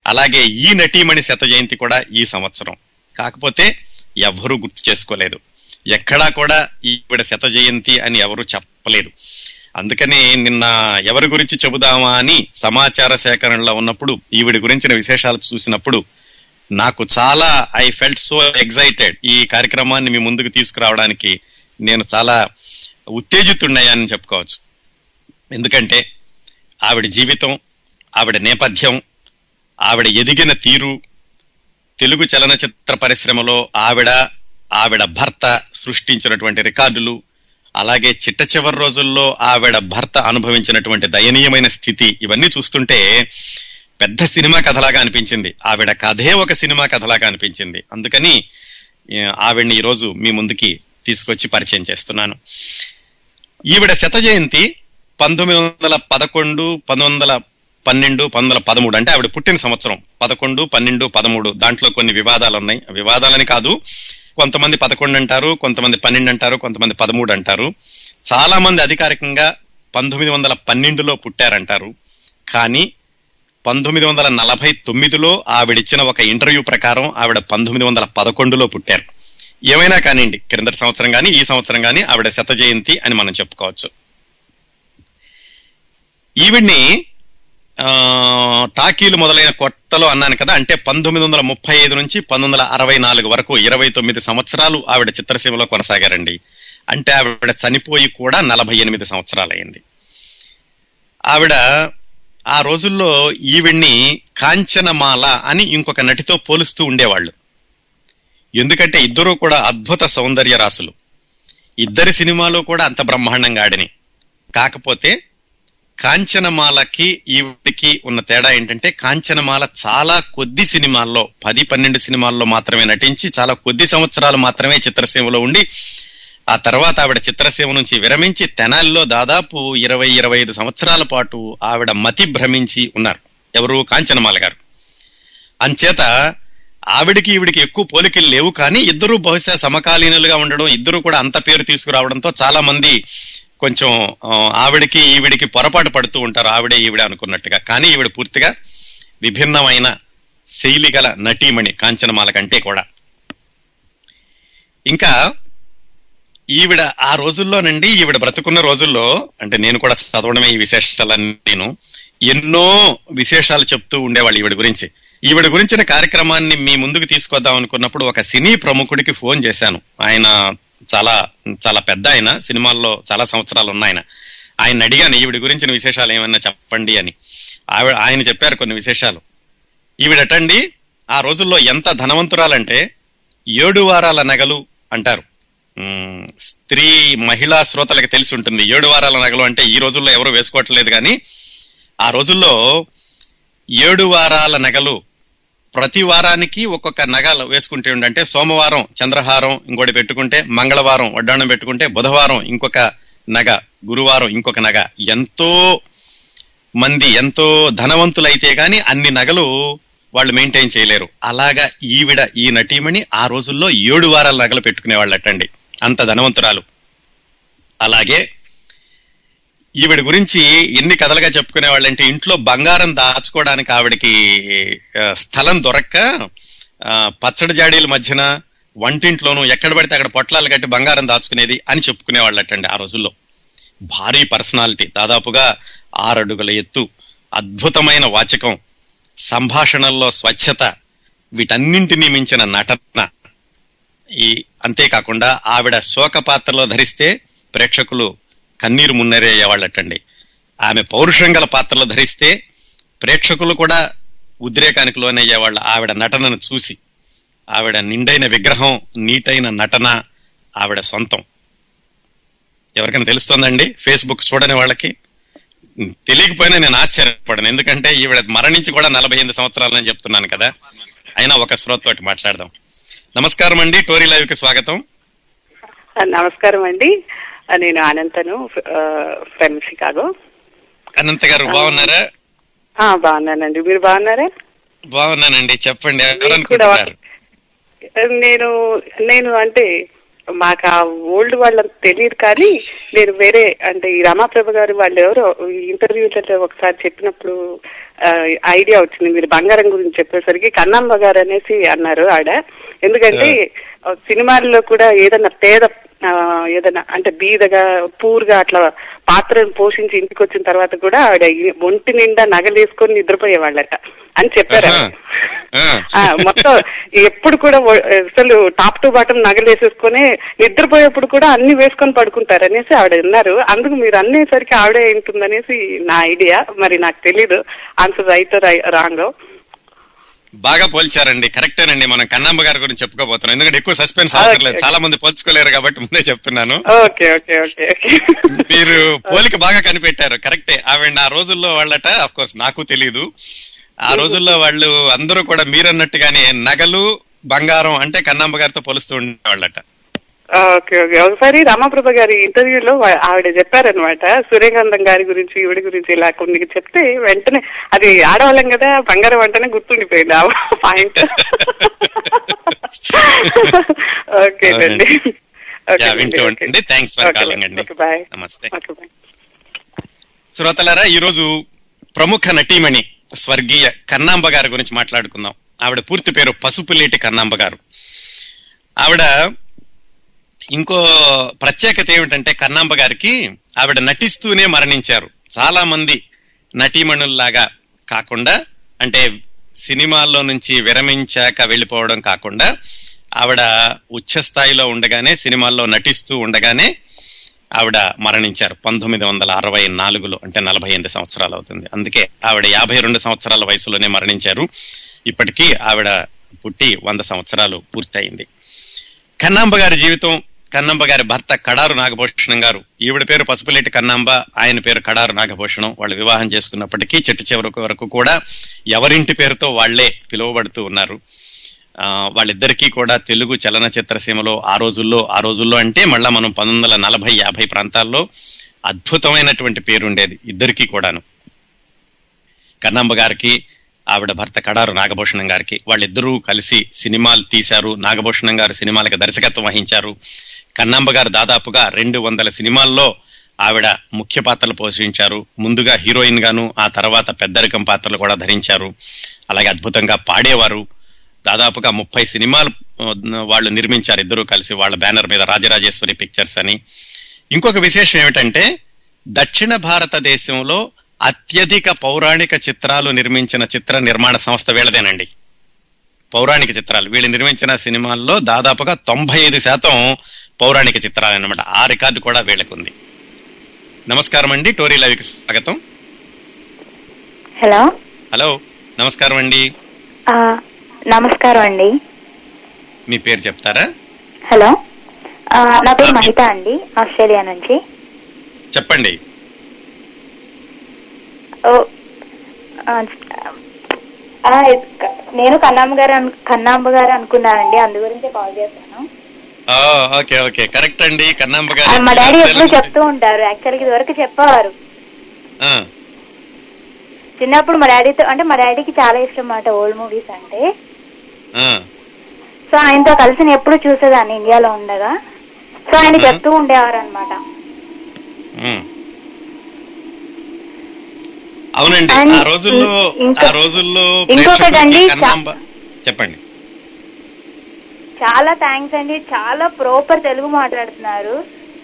అలాగే ఈ నటీమణి శత జయంతి కూడా ఈ సంవత్సరం కాకపోతే ఎవరూ గుర్తు చేసుకోలేదు ఎక్కడా కూడా ఈవిడ శత జయంతి అని ఎవరు చెప్పలేదు అందుకని నిన్న ఎవరి గురించి చెబుదామా అని సమాచార సేకరణలో ఉన్నప్పుడు ఈవిడ గురించిన విశేషాలు చూసినప్పుడు నాకు చాలా ఐ ఫెల్ట్ సో ఎగ్జైటెడ్ ఈ కార్యక్రమాన్ని మీ ముందుకు తీసుకురావడానికి నేను చాలా ఉత్తేజితున్నాయని చెప్పుకోవచ్చు ఎందుకంటే ఆవిడ జీవితం ఆవిడ నేపథ్యం ఆవిడ ఎదిగిన తీరు తెలుగు చలనచిత్ర పరిశ్రమలో ఆవిడ ఆవిడ భర్త సృష్టించినటువంటి రికార్డులు అలాగే చిట్ట చివరి రోజుల్లో ఆవిడ భర్త అనుభవించినటువంటి దయనీయమైన స్థితి ఇవన్నీ చూస్తుంటే పెద్ద సినిమా కథలాగా అనిపించింది ఆవిడ కథే ఒక సినిమా కథలాగా అనిపించింది అందుకని ఏ, ఆవిడ్ని ఈరోజు మీ ముందుకి తీసుకొచ్చి పరిచయం చేస్తున్నాను ఈవిడ శత జయంతి పంతొమ్మిది వందల పదకొండు పంతొమ్మిది వందల పన్నెండు పంతొమ్మిది వందల పదమూడు అంటే ఆవిడ పుట్టిన సంవత్సరం పదకొండు పన్నెండు పదమూడు దాంట్లో కొన్ని వివాదాలు ఉన్నాయి వివాదాలని కాదు కొంతమంది పదకొండు అంటారు కొంతమంది పన్నెండు అంటారు కొంతమంది పదమూడు అంటారు చాలా మంది అధికారికంగా పంతొమ్మిది వందల పన్నెండులో పుట్టారంటారు కానీ పంతొమ్మిది వందల నలభై తొమ్మిదిలో ఆవిడిచ్చిన ఒక ఇంటర్వ్యూ ప్రకారం ఆవిడ పంతొమ్మిది వందల పదకొండులో పుట్టారు ఏమైనా కానివ్వండి క్రిందటి సంవత్సరం కానీ ఈ సంవత్సరం కానీ ఆవిడ శత జయంతి అని మనం చెప్పుకోవచ్చు ఈవిడ్ని ఆ, టాకీలు మొదలైన కొత్తలో అన్నాను కదా అంటే పంతొమ్మిది వందల ముప్పై ఐదు నుంచి పంతొమ్మిది వందల అరవై నాలుగు వరకు ఇరవై తొమ్మిది సంవత్సరాలు ఆవిడ చిత్రసీమలో కొనసాగారండి అంటే ఆవిడ చనిపోయి కూడా నలభై ఎనిమిది సంవత్సరాలైంది ఆవిడ ఆ రోజుల్లో ఈవిడ్ని కాంచనమాల అని ఇంకొక నటితో పోలుస్తూ ఉండేవాళ్ళు ఎందుకంటే ఇద్దరూ కూడా అద్భుత సౌందర్య రాసులు ఇద్దరి సినిమాలో కూడా అంత బ్రహ్మాండంగా ఆడిని కాకపోతే కాంచనమాలకి ఈవిడికి ఉన్న తేడా ఏంటంటే కాంచనమాల చాలా కొద్ది సినిమాల్లో పది పన్నెండు సినిమాల్లో మాత్రమే నటించి చాలా కొద్ది సంవత్సరాలు మాత్రమే చిత్రసీమలో ఉండి ఆ తర్వాత ఆవిడ చిత్రసీమ నుంచి విరమించి తెనాలిలో దాదాపు ఇరవై ఇరవై ఐదు సంవత్సరాల పాటు ఆవిడ మతి భ్రమించి ఉన్నారు ఎవరు కాంచనమాల గారు అంచేత ఆవిడికి ఈవిడికి ఎక్కువ పోలికలు లేవు కానీ ఇద్దరు బహుశా సమకాలీనులుగా ఉండడం ఇద్దరు కూడా అంత పేరు తీసుకురావడంతో చాలా మంది కొంచెం ఆ, ఆవిడికి ఈవిడికి పొరపాటు పడుతూ ఉంటారు ఆవిడే ఈవిడ అనుకున్నట్టుగా కానీ ఈవిడ పూర్తిగా విభిన్నమైన శైలి గల నటీమణి కాంచనమాల కంటే కూడా ఇంకా ఈవిడ ఆ రోజుల్లోనండి ఈవిడ బ్రతుకున్న రోజుల్లో అంటే నేను కూడా చదవడమే ఈ విశేషాలన్నీ నేను ఎన్నో విశేషాలు చెప్తూ ఉండేవాళ్ళు ఈవిడ గురించి ఈవిడ గురించిన కార్యక్రమాన్ని మీ ముందుకు తీసుకొద్దాం అనుకున్నప్పుడు ఒక సినీ ప్రముఖుడికి ఫోన్ చేశాను ఆయన చాలా చాలా పెద్ద ఆయన సినిమాల్లో చాలా సంవత్సరాలు ఉన్నాయన ఆయన అడిగాను ఈవిడ గురించిన విశేషాలు ఏమన్నా చెప్పండి అని ఆవిడ ఆయన చెప్పారు కొన్ని విశేషాలు ఈవిడటండి ఆ రోజుల్లో ఎంత ధనవంతురాలంటే ఏడు వారాల నగలు అంటారు ఉమ్, స్త్రీ మహిళా శ్రోతలకు తెలిసి ఉంటుంది ఏడు వారాల నగలు అంటే ఈ రోజుల్లో ఎవరు వేసుకోవట్లేదు కానీ ఆ రోజుల్లో ఏడు వారాల నగలు ప్రతి వారానికి ఒక్కొక్క నగ వేసుకుంటే ఉండంటే సోమవారం చంద్రహారం ఇంకోటి పెట్టుకుంటే మంగళవారం వడ్డాణం పెట్టుకుంటే బుధవారం ఇంకొక నగ గురువారం ఇంకొక నగ ఎంతో మంది ఎంతో ధనవంతులైతే గాని అన్ని నగలు వాళ్ళు మెయింటైన్ చేయలేరు అలాగా ఈవిడ ఈ నటీమణి ఆ రోజుల్లో ఏడు వారాల నగలు పెట్టుకునే వాళ్ళటండి అంత ధనవంతురాలు అలాగే ఈవిడ గురించి ఎన్ని కథలుగా చెప్పుకునే వాళ్ళంటే ఇంట్లో బంగారం దాచుకోవడానికి ఆవిడకి ఆ, స్థలం దొరక్క ఆ, పచ్చడి జాడీల మధ్యన వంటింట్లోనూ ఎక్కడ పడితే అక్కడ పొట్లాలు కట్టి బంగారం దాచుకునేది అని చెప్పుకునే వాళ్ళటండి ఆ రోజుల్లో భారీ పర్సనాలిటీ దాదాపుగా ఆరడుగుల ఎత్తు అద్భుతమైన వాచకం సంభాషణల్లో స్వచ్ఛత వీటన్నింటినీ మించిన నటన ఈ అంతేకాకుండా ఆవిడ శోక పాత్రలో ధరిస్తే ప్రేక్షకులు కన్నీరు మున్నరేయేవాళ్ళటండి ఆమె పౌరుషం గల పాత్రలో ధరిస్తే ప్రేక్షకులు కూడా ఉద్రేకానికి లోనయ్యేవాళ్ళ ఆవిడ నటనను చూసి ఆవిడ నిండైన విగ్రహం నీటైన నటన ఆవిడ సొంతం ఎవరికైనా తెలుస్తోందండి ఫేస్బుక్ చూడని వాళ్ళకి తెలియకపోయినా నేను ఆశ్చర్యపడను ఎందుకంటే ఈవిడ మరణించి కూడా నలభై ఎనిమిది సంవత్సరాలని చెప్తున్నాను కదా అయినా ఒక శ్రోత తోటి మాట్లాడదాం నమస్కారం అండి టోరీ లైవ్ కి స్వాగతం ఆ, నమస్కారం అండి ఆ, నేను అనంతను ఫ్రమ్ షికాగో అనంత గారు బాగున్నారా ఆ, బాగున్నానండి మీరు బాగున్నారా బాగున్నానండి చెప్పండి ఎవరు మీకు కూడా అనుకుంటున్నారు నేను నేను అంటే మాకు ఆ ఓల్డ్ వాళ్ళకి తెలియదు కానీ నేను వేరే అంటే ఈ రమాప్రభ గారు వాళ్ళు ఎవరో ఇంటర్వ్యూలలో ఒకసారి చెప్పినప్పుడు ఐడియా వచ్చింది మీరు బంగారం గురించి చెప్పేసరికి కన్నమ్మ గారు అనేసి అన్నారు ఆడ ఎందుకంటే ఆ, సినిమాల్లో కూడా ఏదైనా పేద ఆ, ఏదైనా అంటే బీదగా పూర్గా అట్లా పాత్రను పోషించి ఇంటికి వచ్చిన తర్వాత కూడా ఆవిడ ఈ- ఒంటి నిండా నగలేసుకొని నిద్రపోయేవాళ్ళట అని చెప్పారు ఆహా. ఆ. ఆ, మొత్తం ఎప్పుడు కూడా ఒ- అసలు టాప్ టు బాటం నగలు వేసేసుకొని నిద్రపోయేప్పుడు కూడా అన్ని వేసుకొని పడుకుంటారు అనేసి ఆవిడ అన్నారు అందుకు మీరు అనేసరికి ఆవిడే ఉంటుందనేసి నా ఐడియా మరి నాకు తెలీదు ఆన్సర్ రైట్ రాంగ్ బాగా పోల్చారండి కరెక్టేనండి మనం కన్నాంబ గారి గురించి చెప్పుకోబోతున్నాం ఎందుకంటే ఎక్కువ సస్పెన్స్ అవసరం లేదు Okay. చాలా మంది పోల్చుకోలేరు కాబట్టి ముందే చెప్తున్నాను ఓకే ఓకే ఓకే మీరు పోలిక బాగా కనిపెట్టారు కరెక్టే ఆవిడ ఆ రోజుల్లో వాళ్ళట అఫ్ కోర్స్ నాకు తెలియదు ఆ రోజుల్లో వాళ్ళు అందరూ కూడా మీరన్నట్టుగానే నగలు బంగారం అంటే కన్నాంబ గారితో పోలుస్తూ ఉండేవాళ్ళట ఓకే ఓకే ఒకసారి రమాప్రభ గారి ఇంటర్వ్యూలో వా- ఆవిడ చెప్పారనమాట సూర్యకాంతం గారి గురించి ఈవిడ గురించి ఇలా కొన్ని చెప్తే వెంటనే అది ఆడవాళ్ళం కదా బంగారం అంటేనే గుర్తుండిపోయింది ఆ పాయింట్ ఓకే అండి యా, వింటూ ఉండండి థ్యాంక్స్ ఫర్ కాలింగ్ అండి బాయ్ నమస్తే ఓకే బాయ్ శ్రోతలారా ఈరోజు ప్రముఖ నటీమణి స్వర్గీయ కన్నాంబ గారి గురించి మాట్లాడుకుందాం ఆవిడ పూర్తి పేరు పసుపులేటి కన్నాంబ గారు ఆవిడ ఇంకో ప్రత్యేకత ఏమిటంటే కన్నాంబ గారికి ఆవిడ నటిస్తూనే మరణించారు చాలా మంది నటీమణుల్లాగా కాకుండా అంటే సినిమాల్లో నుంచి విరమించాక వెళ్ళిపోవడం కాకుండా ఆవిడ ఉచ్చ స్థాయిలో ఉండగానే సినిమాల్లో నటిస్తూ ఉండగానే ఆవిడ మరణించారు పంతొమ్మిది వందల అరవై నాలుగులో అంటే నలభై ఎనిమిది సంవత్సరాలు అవుతుంది అందుకే ఆవిడ యాభై రెండు సంవత్సరాల వయసులోనే మరణించారు ఇప్పటికీ ఆవిడ పుట్టి వంద సంవత్సరాలు పూర్తయింది కన్నాంబ గారి జీవితం కన్నాంబ గారి భర్త కడారు నాగభూషణం గారు ఈవిడ పేరు పసుపులేటి కన్నాంబ ఆయన పేరు కడారు నాగభూషణం వాళ్ళు వివాహం చేసుకున్నప్పటికీ చిట్ట చివరకు వరకు కూడా ఎవరింటి పేరుతో వాళ్లే పిలువబడుతూ ఉన్నారు ఆ, వాళ్ళిద్దరికీ కూడా తెలుగు చలనచిత్ర సీమలో ఆ రోజుల్లో ఆ రోజుల్లో అంటే మళ్ళా మనం పంతొమ్మిది వందల నలభై యాభై ప్రాంతాల్లో అద్భుతమైనటువంటి పేరు ఉండేది ఇద్దరికీ కూడాను కన్నాంబ గారికి ఆవిడ భర్త కడారు నాగభూషణం గారికి వాళ్ళిద్దరూ కలిసి సినిమాలు తీశారు నాగభూషణం గారు సినిమాలకు దర్శకత్వం వహించారు కన్నాంబ గారు దాదాపుగా రెండు వందల సినిమాల్లో ఆవిడ ముఖ్య పాత్రలు పోషించారు ముందుగా హీరోయిన్ గాను ఆ తర్వాత పెద్దరికం పాత్రలు కూడా ధరించారు అలాగే అద్భుతంగా పాడేవారు దాదాపుగా ముప్పై సినిమాలు ఆ, వాళ్ళు నిర్మించారు ఇద్దరూ కలిసి వాళ్ళ బ్యానర్ మీద రాజరాజేశ్వరి పిక్చర్స్ అని ఇంకొక విశేషం ఏమిటంటే దక్షిణ భారతదేశంలో అత్యధిక పౌరాణిక చిత్రాలు నిర్మించిన చిత్ర నిర్మాణ సంస్థ వీళ్ళదేనండి పౌరాణిక చిత్రాలు వీళ్ళు నిర్మించిన సినిమాల్లో దాదాపుగా తొంభై ఐదు శాతం పౌరాణిక చిత్రాలు అన్నమాట ఆ రికార్డు కూడా వీళ్ళకుంది నమస్కారం అండి టోరీ లవికి స్వాగతం హలో హలో నమస్కారం అండి ఆ, నమస్కారం అండి మీ పేరు చెప్తారా హలో ఆ, నా పేరు మహిత అండి ఆస్ట్రేలియా నుంచి చెప్పండి ఓ, ఆ, ఆ, నేను కన్నాంబ గారు అను- కన్నాంబ గారు అనుకున్నానండి అందు గురించి కాల్ చేశాను ఆ, ఓకే ఓకే కరెక్ట్ అండి కన్నాంబ ఆ, గారు మా డాడీ ఎప్పుడు చెప్తూ ఉంటారు యాక్చువల్గా ఇదివరకు చెప్పేవారు ఆ, చిన్నప్పుడు మా డాడీతో అంటే మా డాడీకి చాలా ఇష్టం అన్నమాట ఓల్డ్ మూవీస్ అంటే ఆ, సో ఆయనతో కలిసి నేను ఎప్పుడు చూసేదాన్ని ఇండియాలో ఉండగా సో ఆయన మ్మ్. చెప్తూ ఉండేవారు అనమాట ఉమ్. అవునండి అండ్ ఆ రోజుల్లో ఇంకా- ఆ రోజుల్లో ఇంకొకటండి, ప్రేక్షకులకి చా- కన్నాంబ చెప్పండి చాలా థ్యాంక్స్ అండి చాలా ప్రాపర్ తెలుగు మాట్లాడుతున్నారు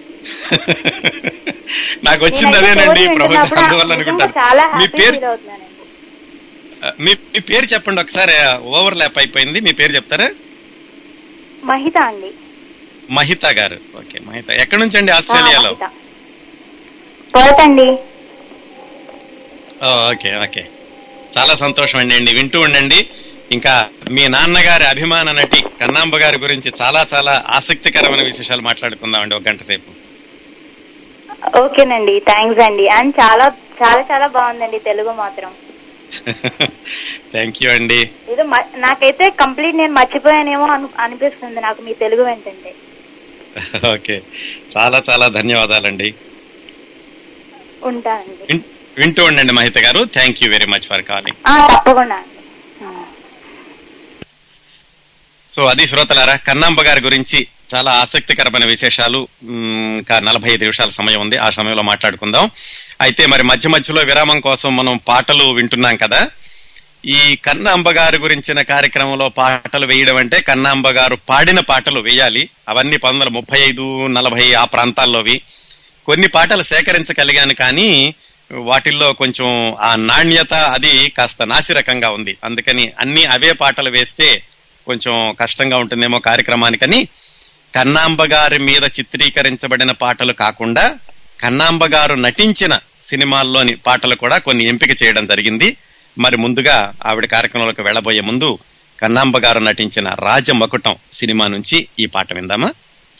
నాకు వచ్చింది నేనైతే అదేనండి story ప్రొఫెసర్ వింటున్నప్పుడు అందువల్ల నిజంగా అనుకుంటాను చాలా మీ హ్యాపీ పేరు ఫీల్ అవుతున్నానండి మీ మీ పేరు చెప్పండి ఒకసారి ఓవర్ ల్యాప్ అయిపోయింది మీ పేరు చెప్తారా మహిత అండి మహిత గారు ఓకే మహిత ఎక్కడి నుంచి అండి ఆస్ట్రేలియాలో మహిత పర్త్ అండి ఓ, ఓకే ఓకే చాలా సంతోషం అండి అండి వింటూ ఉండండి ఇంకా మీ నాన్నగారి అభిమాన నటి కన్నాంబ గారి గురించి చాలా చాలా ఆసక్తికరమైన విశేషాలు మాట్లాడుకుందామండి ఒక గంట సేపు ఓకేనండి థ్యాంక్స్ అండి అండ్ చాలా చాలా చాలా బాగుందండి తెలుగు మాత్రం థ్యాంక్ యూ అండి ఇది మ- నాకైతే కంప్లీట్ నేను మర్చిపోయానేమో అను- అనిపిస్తుంది నాకు మీ తెలుగు వింటుంటే ఓకే చాలా చాలా ధన్యవాదాలండి ఉంటానండి విన్- వింటూ ఉండండి మహిత గారు thank you very much for calling ఆ, తప్పకుండా అండి సో అది శ్రోతలారా కన్నాంబ గారి గురించి చాలా ఆసక్తికరమైన విశేషాలు మ్, ఇంకా నలభై ఐదు నిమిషాల సమయం ఉంది ఆ సమయంలో మాట్లాడుకుందాం అయితే మరి మధ్య మధ్యలో విరామం కోసం మనం పాటలు వింటున్నాం కదా ఈ కన్నాంబ గారి గురించిన కార్యక్రమంలో పాటలు వేయడం అంటే కన్నాంబ గారు పాడిన పాటలు వేయాలి అవన్నీ పంతొమ్మిది వందల ముప్పై ఐదు నలభై ఆ ప్రాంతాల్లోవి కొన్ని పాటలు సేకరించగలిగాను కానీ వాటిల్లో కొంచెం ఆ నాణ్యత అది కాస్త నాసిరకంగా ఉంది అందుకని అన్ని అవే పాటలు వేస్తే కొంచెం కష్టంగా ఉంటుందేమో కార్యక్రమానికని కన్నాంబ గారి మీద చిత్రీకరించబడిన పాటలు కాకుండా కన్నాంబ గారు నటించిన సినిమాల్లోని పాటలు కూడా కొన్ని ఎంపిక చేయడం జరిగింది మరి ముందుగా ఆవిడ కార్యక్రమంలోకి వెళ్ళబోయే ముందు కన్నాంబ గారు నటించిన రాజమకుటం సినిమా నుంచి ఈ పాట విందామా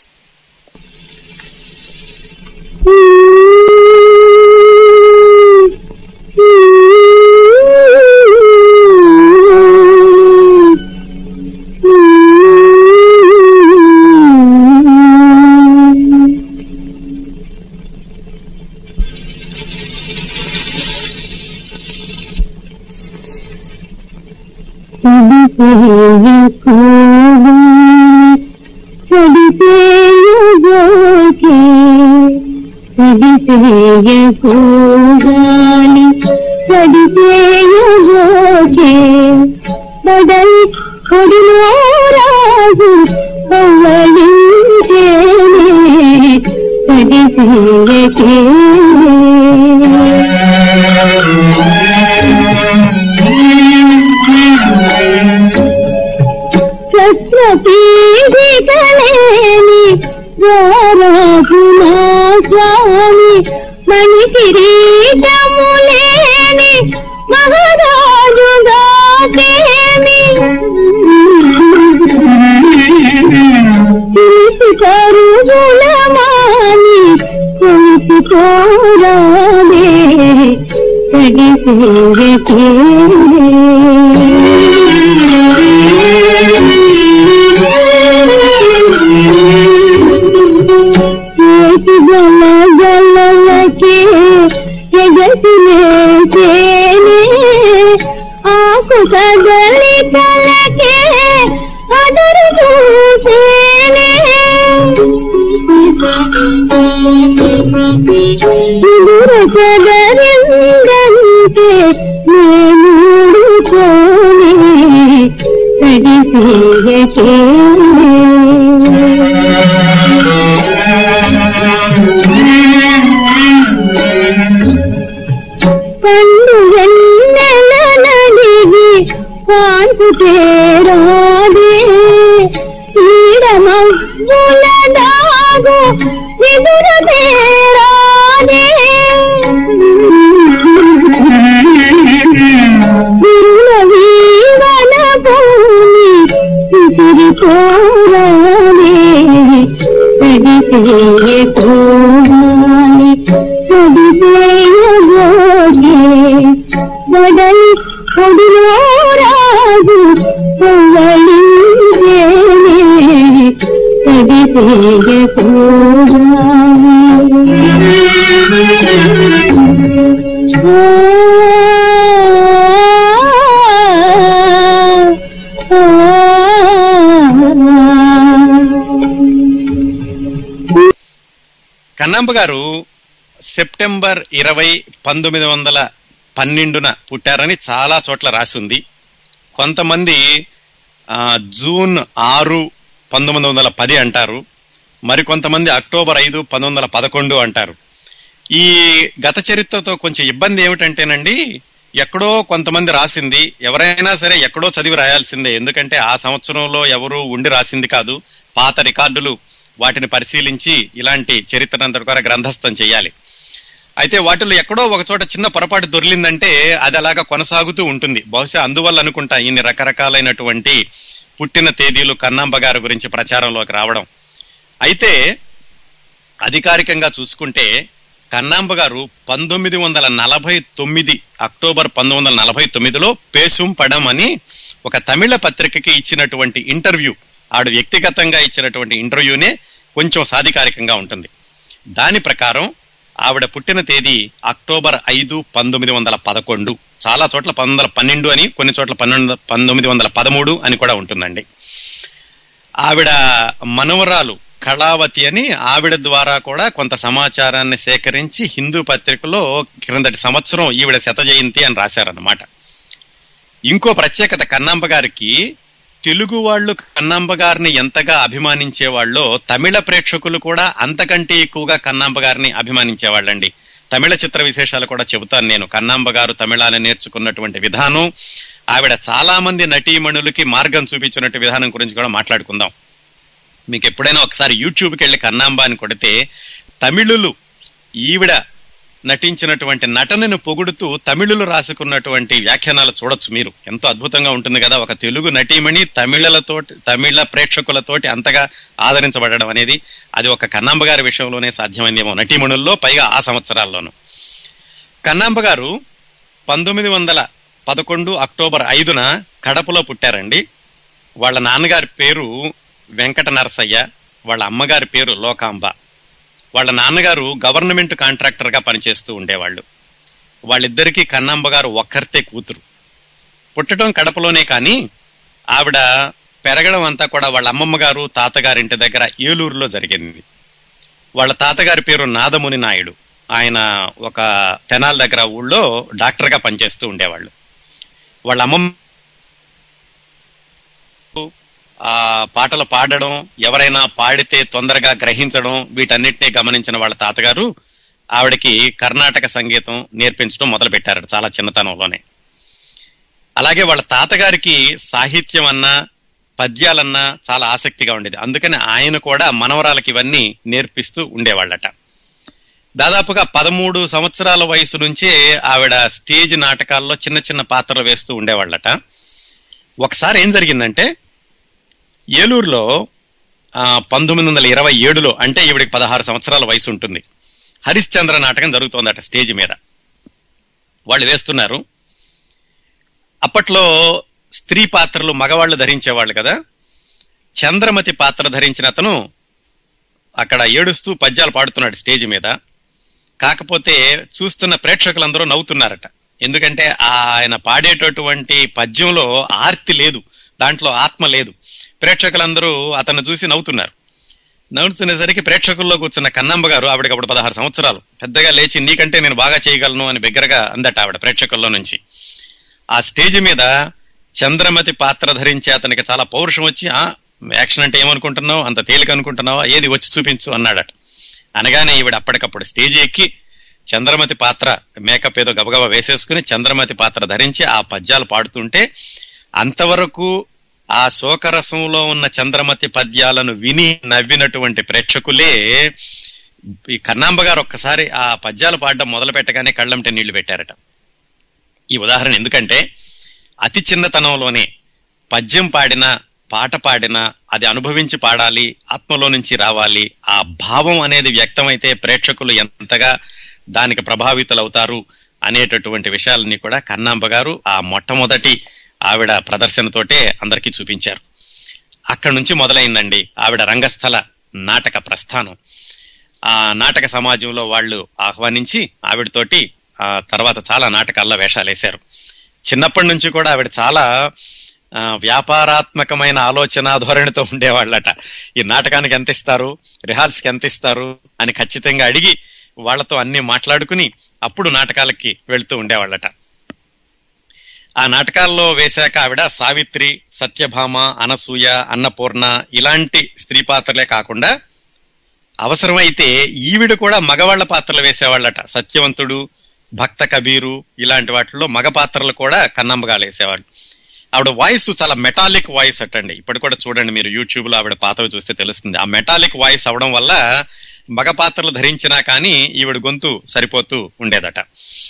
సడిసేయకూగాలి సడిసేయబోకే బడల్ కొడిలో రాజు పవ్వళించేనే సడిసేయకే రత్నపీఠికలేని రారాజునా స్వామి మణి కిరీటములేని మహారాజుగా ప్రేమి చిలిపి కరుగుల మాని కొలుచుకోరాదే సడిసేరకే ఏటి గల గలలకే ఎగసిలేసేనే ఆకు కదలి కలకే అదరు చూసేనే ఎదుర చదరిందంటే నేనుడుకోనే సడిసేయకే పండు ఎన్నెల నడిగి పాన్పు తేరాదే ఈడమవ్వుల దాగు ఎదుర తేరాదే గురుల వీవన భూమి విసిరి కోరానే సడిసేయ కోరాలి సడిసేయబోగే బడల్ కొడిలో రాజు పవ్వళించేనే సడిసేయ కన్నాంబ గారు సెప్టెంబర్ ఇరవై పంతొమ్మిది వందల పన్నెండున పుట్టారని చాలా చోట్ల రాసి ఉంది కొంతమంది ఆ, జూన్ ఆరు పంతొమ్మిది వందల పది అంటారు మరికొంతమంది అక్టోబర్ ఐదు పంతొమ్మిది వందల పదకొండు అంటారు ఈ గత చరిత్రతో కొంచెం ఇబ్బంది ఏమిటంటేనండి ఎక్కడో కొంతమంది రాసింది ఎవరైనా సరే ఎక్కడో చదివి రాయాల్సిందే ఎందుకంటే ఆ సంవత్సరంలో ఎవరు ఉండి రాసింది కాదు పాత రికార్డులు వాటిని పరిశీలించి ఇలాంటి చరిత్రనంతటి కూడా గ్రంథస్థం చేయాలి అయితే వాటిలో ఎక్కడో ఒక చోట చిన్న పొరపాటు దొరికిందంటే అది అలాగా కొనసాగుతూ ఉంటుంది బహుశా అందువల్ల అనుకుంటా ఇన్ని రకరకాలైనటువంటి పుట్టిన తేదీలు కన్నాంబ గారి గురించి ప్రచారంలోకి రావడం అయితే అధికారికంగా చూసుకుంటే కన్నాంబ గారు పంతొమ్మిది వందల నలభై తొమ్మిది అక్టోబర్ పంతొమ్మిది వందల నలభై తొమ్మిదిలో పేసుం పడం అని ఒక తమిళ పత్రికకి ఇచ్చినటువంటి ఇంటర్వ్యూ ఆడు వ్యక్తిగతంగా ఇచ్చినటువంటి ఇంటర్వ్యూనే కొంచెం సాధికారికంగా ఉంటుంది దాని ప్రకారం ఆవిడ పుట్టిన తేదీ అక్టోబర్ ఐదు పంతొమ్మిది వందల పదకొండు చాలా చోట్ల పంతొమ్మిది వందల పన్నెండు అని కొన్ని చోట్ల పన్నెండు పంతొమ్మిది వందల పదమూడు అని కూడా ఉంటుందండి ఆవిడ మనవరాలు కళావతి అని ఆవిడ ద్వారా కూడా కొంత సమాచారాన్ని సేకరించి హిందూ పత్రికలో క్రిందటి సంవత్సరం ఈవిడ శత జయంతి అని రాశారన్నమాట ఇంకో ప్రత్యేకత కన్నాంబ గారికి తెలుగు వాళ్ళు కన్నాంబ గారిని ఎంతగా అభిమానించేవాళ్ళో తమిళ ప్రేక్షకులు కూడా అంతకంటే ఎక్కువగా కన్నాంబ గారిని అభిమానించేవాళ్ళండి తమిళ చిత్ర విశేషాలు కూడా చెబుతాను నేను కన్నాంబ గారు తమిళాన్ని నేర్చుకున్నటువంటి విధానం ఆవిడ చాలా మంది నటీమణులకి మార్గం చూపించినట్టు విధానం గురించి కూడా మాట్లాడుకుందాం మీకు ఎప్పుడైనా ఒకసారి యూట్యూబ్కి వెళ్ళి కన్నాంబ అని కొడితే తమిళులు ఈవిడ నటించినటువంటి నటనను పొగుడుతూ తమిళులు రాసుకున్నటువంటి వ్యాఖ్యానాలు చూడొచ్చు మీరు ఎంతో అద్భుతంగా ఉంటుంది కదా ఒక తెలుగు నటీమణి తమిళలతోటి తమిళ ప్రేక్షకులతోటి అంతగా ఆదరించబడడం అనేది అది ఒక కన్నాంబ గారి విషయంలోనే సాధ్యమైందేమో నటీమణుల్లో పైగా ఆ సంవత్సరాల్లోనూ కన్నాంబ గారు పంతొమ్మిది వందల పదకొండు అక్టోబర్ ఐదున కడపలో పుట్టారండి వాళ్ళ నాన్నగారి పేరు వెంకట నరసయ్య వాళ్ళ అమ్మగారి పేరు లోకాంబ వాళ్ళ నాన్నగారు గవర్నమెంట్ కాంట్రాక్టర్ గా పనిచేస్తూ ఉండేవాళ్ళు వాళ్ళిద్దరికీ కన్నాంబ గారు ఒక్కరితే కూతురు పుట్టడం కడపలోనే కానీ ఆవిడ పెరగడం అంతా కూడా వాళ్ళ అమ్మమ్మ గారు తాతగారింటి దగ్గర ఏలూరులో జరిగింది వాళ్ళ తాతగారి పేరు నాదముని నాయుడు ఆయన ఒక తెనాల దగ్గర ఊళ్ళో డాక్టర్ గా పనిచేస్తూ ఉండేవాళ్ళు వాళ్ళ అమ్మమ్మ ఆ పాటలు పాడడం ఎవరైనా పాడితే తొందరగా గ్రహించడం వీటన్నిటినీ గమనించిన వాళ్ళ తాతగారు ఆవిడకి కర్ణాటక సంగీతం నేర్పించడం మొదలు పెట్టారు చాలా చిన్నతనంలోనే అలాగే వాళ్ళ తాతగారికి సాహిత్యం అన్నా పద్యాలన్నా చాలా ఆసక్తిగా ఉండేది అందుకని ఆయన కూడా మనవరాలకి ఇవన్నీ నేర్పిస్తూ ఉండేవాళ్ళట దాదాపుగా పదమూడు సంవత్సరాల వయసు నుంచే ఆవిడ స్టేజ్ నాటకాల్లో చిన్న చిన్న పాత్రలు వేస్తూ ఉండేవాళ్ళట ఒకసారి ఏం జరిగిందంటే ఏలూరులో ఆ, పంతొమ్మిది వందల ఇరవై ఏడులో అంటే ఈవిడికి పదహారు సంవత్సరాల వయసు ఉంటుంది హరిశ్చంద్ర నాటకం జరుగుతోందట స్టేజ్ మీద వాళ్ళు వేస్తున్నారు అప్పట్లో స్త్రీ పాత్రలు మగవాళ్ళు ధరించేవాళ్ళు కదా చంద్రమతి పాత్ర ధరించిన అతను అక్కడ ఏడుస్తూ పద్యాలు పాడుతున్నాడు స్టేజ్ మీద కాకపోతే చూస్తున్న ప్రేక్షకులందరూ నవ్వుతున్నారట ఎందుకంటే ఆయన పాడేటటువంటి పద్యంలో ఆర్తి లేదు దాంట్లో ఆత్మ లేదు ప్రేక్షకులందరూ అతను చూసి నవ్వుతున్నారు నవ్వుతునేసరికి ప్రేక్షకుల్లో కూర్చున్న కన్నమ్మ గారు ఆవిడకి అప్పుడు పదహారు సంవత్సరాలు పెద్దగా లేచి నీకంటే నేను బాగా చేయగలను అని బిగ్గరగా అందట ఆవిడ ప్రేక్షకుల్లో నుంచి ఆ స్టేజ్ మీద చంద్రమతి పాత్ర ధరించి అతనికి చాలా పౌరుషం వచ్చి ఆ యాక్షన్ అంటే ఏమనుకుంటున్నావు అంత తేలిక అనుకుంటున్నావా ఏది వచ్చి చూపించు అన్నాడట అనగానే ఈవిడ అప్పటికప్పుడు స్టేజ్ ఎక్కి చంద్రమతి పాత్ర మేకప్ ఏదో గబగబా వేసేసుకుని చంద్రమతి పాత్ర ధరించి ఆ పద్యాలు పాడుతుంటే అంతవరకు ఆ శోకరసంలో ఉన్న చంద్రమతి పద్యాలను విని నవ్వినటువంటి ప్రేక్షకులే ఈ కన్నాంబ గారు ఒక్కసారి ఆ పద్యాలు పాడడం మొదలు పెట్టగానే కళ్ళంటే నీళ్లు పెట్టారట ఈ ఉదాహరణ ఎందుకంటే అతి చిన్నతనంలోనే పద్యం పాడినా పాట పాడినా అది అనుభవించి పాడాలి ఆత్మలో నుంచి రావాలి ఆ భావం అనేది వ్యక్తమైతే ప్రేక్షకులు ఎంతగా దానికి ప్రభావితులవుతారు అనేటటువంటి విషయాలన్నీ కూడా కన్నాంబ గారు ఆ మొట్టమొదటి ఆవిడ ప్రదర్శనతోటే అందరికీ చూపించారు అక్కడి నుంచి మొదలైందండి ఆవిడ రంగస్థల నాటక ప్రస్థానం ఆ నాటక సమాజంలో వాళ్ళు ఆహ్వానించి ఆవిడతోటి ఆ తర్వాత చాలా నాటకాల్లో వేషాలు వేశారు చిన్నప్పటి నుంచి కూడా ఆవిడ చాలా ఆ, వ్యాపారాత్మకమైన ఆలోచన ధోరణితో ఉండేవాళ్ళట ఈ నాటకానికి ఎంత ఇస్తారు రిహార్స్కి ఎంత ఇస్తారు అని ఖచ్చితంగా అడిగి వాళ్ళతో అన్ని మాట్లాడుకుని అప్పుడు నాటకాలకి వెళ్తూ ఉండేవాళ్ళట ఆ నాటకాల్లో వేశాక ఆవిడ సావిత్రి సత్యభామ అనసూయ అన్నపూర్ణ ఇలాంటి స్త్రీ పాత్రలే కాకుండా అవసరమైతే ఈవిడ కూడా మగవాళ్ల పాత్రలు వేసేవాళ్ళట సత్యవంతుడు భక్త కబీరు ఇలాంటి వాటిల్లో మగ పాత్రలు కూడా కన్నమ్మగాలు వేసేవాళ్ళు ఆవిడ వాయిస్ చాలా మెటాలిక్ వాయిస్ అటండి ఇప్పుడు కూడా చూడండి మీరు యూట్యూబ్ లో ఆవిడ పాతవి చూస్తే తెలుస్తుంది ఆ మెటాలిక్ వాయిస్ అవడం వల్ల మగ పాత్రలు ధరించినా కానీ ఈవిడ గొంతు సరిపోతూ ఉండేదట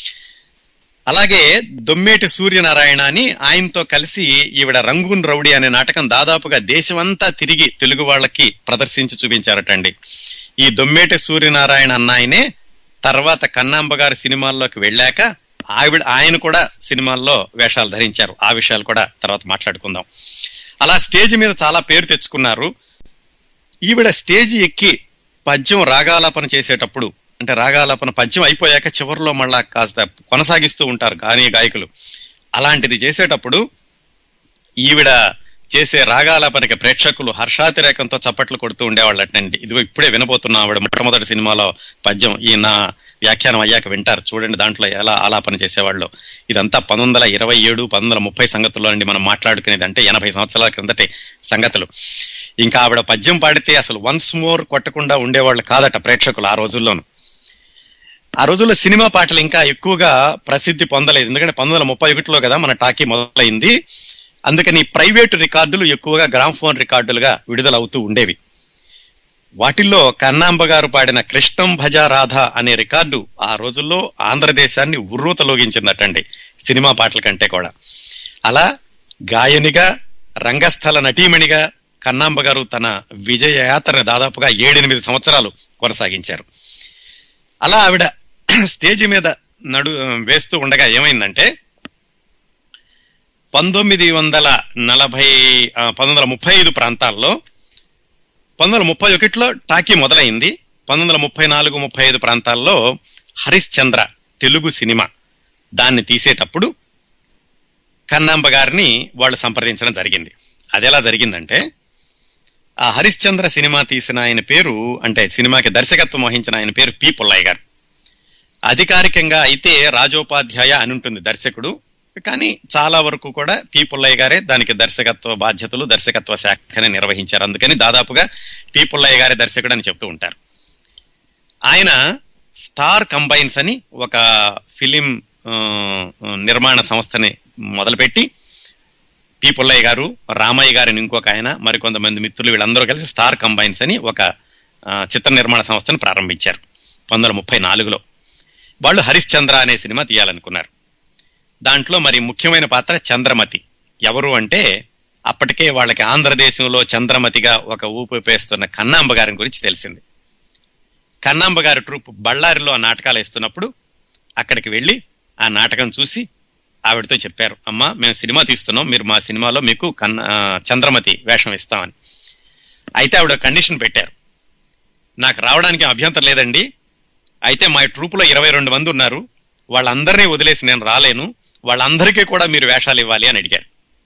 అలాగే దొమ్మేటి సూర్యనారాయణ అని ఆయనతో కలిసి ఈవిడ రంగూన్ రౌడీ అనే నాటకం దాదాపుగా దేశమంతా తిరిగి తెలుగు వాళ్ళకి ప్రదర్శించి చూపించారటండి ఈ దొమ్మేటి సూర్యనారాయణ అన్నాయనే తర్వాత కన్నాంబ గారి సినిమాల్లోకి వెళ్ళాక ఆవిడ ఆయన కూడా సినిమాల్లో వేషాలు ధరించారు ఆ విషయాలు కూడా తర్వాత మాట్లాడుకుందాం అలా స్టేజ్ మీద చాలా పేరు తెచ్చుకున్నారు ఈవిడ స్టేజ్ ఎక్కి పద్యం రాగాలాపన చేసేటప్పుడు అంటే రాగాలాపన పద్యం అయిపోయాక చివరిలో మళ్ళా కాస్త కొనసాగిస్తూ ఉంటారు గానీ గాయకులు అలాంటిది చేసేటప్పుడు ఈవిడ చేసే రాగాలాపనకి ప్రేక్షకులు హర్షాతిరేకంతో చప్పట్లు కొడుతూ ఉండేవాళ్ళటండి ఇదిగో ఇప్పుడే వినబోతున్నా ఆవిడ మొట్టమొదటి సినిమాలో పద్యం ఈ నా వ్యాఖ్యానం అయ్యాక వింటారు చూడండి దాంట్లో ఎలా ఆలాపన చేసేవాళ్ళు ఇదంతా పంతొమ్మిది వందల ఇరవై ఏడు పంతొమ్మిది వందల ముప్పై సంగతుల్లో అండి మనం మాట్లాడుకునేది అంటే ఎనభై సంవత్సరాల క్రిందటి సంగతులు ఇంకా ఆవిడ పద్యం పాడితే అసలు వన్స్ మోర్ కొట్టకుండా ఉండేవాళ్ళు కాదట ప్రేక్షకులు ఆ రోజుల్లోనూ ఆ రోజుల్లో సినిమా పాటలు ఇంకా ఎక్కువగా ప్రసిద్ధి పొందలేదు ఎందుకంటే పంతొమ్మిది వందల ముప్పై ఒకటిలో కదా మన టాకీ మొదలైంది అందుకని ప్రైవేటు రికార్డులు ఎక్కువగా గ్రామ్ఫోన్ రికార్డులుగా విడుదలవుతూ ఉండేవి వాటిల్లో కన్నాంబ గారు పాడిన కృష్ణం భజ రాధ అనే రికార్డు ఆ రోజుల్లో ఆంధ్రదేశాన్ని ఉర్రూతలోగించిందటండి సినిమా పాటల కంటే కూడా అలా గాయనిగా రంగస్థల నటీమణిగా కన్నాంబ గారు తన విజయ యాత్రను దాదాపుగా ఏడెనిమిది సంవత్సరాలు కొనసాగించారు అలా ఆవిడ స్టేజ్ మీద నడు వేస్తూ ఉండగా ఏమైందంటే పంతొమ్మిది వందల నలభై ఆ, పంతొమ్మిది వందల ముప్పై ఐదు ప్రాంతాల్లో పంతొమ్మిది వందల ముప్పై ఒకటిలో టాకీ మొదలైంది పంతొమ్మిది వందల ముప్పై నాలుగు ముప్పై ఐదు ప్రాంతాల్లో హరిశ్చంద్ర తెలుగు సినిమా దాన్ని తీసేటప్పుడు కన్నాంబ గారిని వాళ్ళు సంప్రదించడం జరిగింది అది ఎలా జరిగిందంటే ఆ హరిశ్చంద్ర సినిమా తీసిన ఆయన పేరు అంటే సినిమాకి దర్శకత్వం వహించిన ఆయన పేరు పి పుల్లయ్య గారు అధికారికంగా అయితే రాజోపాధ్యాయ అని ఉంటుంది దర్శకుడు కానీ చాలా వరకు కూడా పి పుల్లయ్య గారే దానికి దర్శకత్వ బాధ్యతలు దర్శకత్వ శాఖని నిర్వహించారు అందుకని దాదాపుగా పి పుల్లయ్య గారే దర్శకుడు అని చెప్తూ ఉంటారు ఆయన స్టార్ కంబైన్స్ అని ఒక ఫిలిం ఆ, నిర్మాణ సంస్థని మొదలుపెట్టి పి పుల్లయ్య గారు రామయ్య గారిని ఇంకొక ఆయన మరికొంతమంది మిత్రులు వీళ్ళందరూ కలిసి స్టార్ కంబైన్స్ అని ఒక ఆ, చిత్ర నిర్మాణ సంస్థను ప్రారంభించారు పంతొమ్మిది వందల ముప్పై నాలుగులో వాళ్ళు హరిశ్చంద్ర అనే సినిమా తీయాలనుకున్నారు దాంట్లో మరి ముఖ్యమైన పాత్ర చంద్రమతి ఎవరు అంటే అప్పటికే వాళ్ళకి ఆంధ్రదేశంలో చంద్రమతిగా ఒక ఊపు వేస్తున్న కన్నాంబ గారి గురించి తెలిసింది కన్నాంబ గారి ట్రూప్ బళ్ళారిలో ఆ నాటకాలు వేస్తున్నప్పుడు అక్కడికి వెళ్ళి ఆ నాటకం చూసి ఆవిడతో చెప్పారు అమ్మా మేము సినిమా తీస్తున్నాం మీరు మా సినిమాలో మీకు కన్న ఆ, చంద్రమతి వేషం ఇస్తామని అయితే ఆవిడ కండిషన్ పెట్టారు నాకు రావడానికి అభ్యంతరం లేదండి అయితే మా ట్రూపులో ఇరవై రెండు మంది ఉన్నారు వాళ్ళందరినీ వదిలేసి నేను రాలేను వాళ్ళందరికీ కూడా మీరు వేషాలు ఇవ్వాలి అని అడిగారు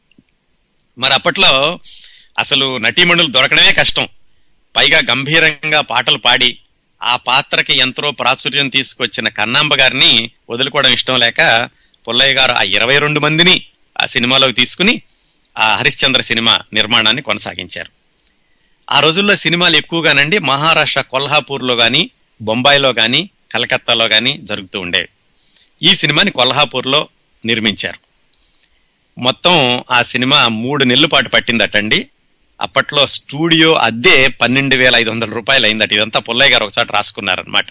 మరి అప్పట్లో అసలు నటీమణులు దొరకడమే కష్టం పైగా గంభీరంగా పాటలు పాడి ఆ పాత్రకి ఎంతో ప్రాచుర్యం తీసుకొచ్చిన కన్నాంబ గారిని వదులుకోవడం ఇష్టం లేక పుల్లయ్య గారు ఆ ఇరవై రెండు మందిని ఆ సినిమాలోకి తీసుకుని ఆ హరిశ్చంద్ర సినిమా నిర్మాణాన్ని కొనసాగించారు ఆ రోజుల్లో సినిమాలు ఎక్కువగానండి మహారాష్ట్ర కొల్హాపూర్లో కానీ బొంబాయిలో కానీ కలకత్తాలో కానీ జరుగుతూ ఉండేవి ఈ సినిమాని కొల్హాపూర్లో నిర్మించారు మొత్తం ఆ సినిమా మూడు నెలల పాటు పట్టిందటండి అప్పట్లో స్టూడియో అద్దె పన్నెండు వేల ఐదు వందల రూపాయలు అయిందట ఇదంతా పుల్లయ్య గారు ఒకసారి రాసుకున్నారనమాట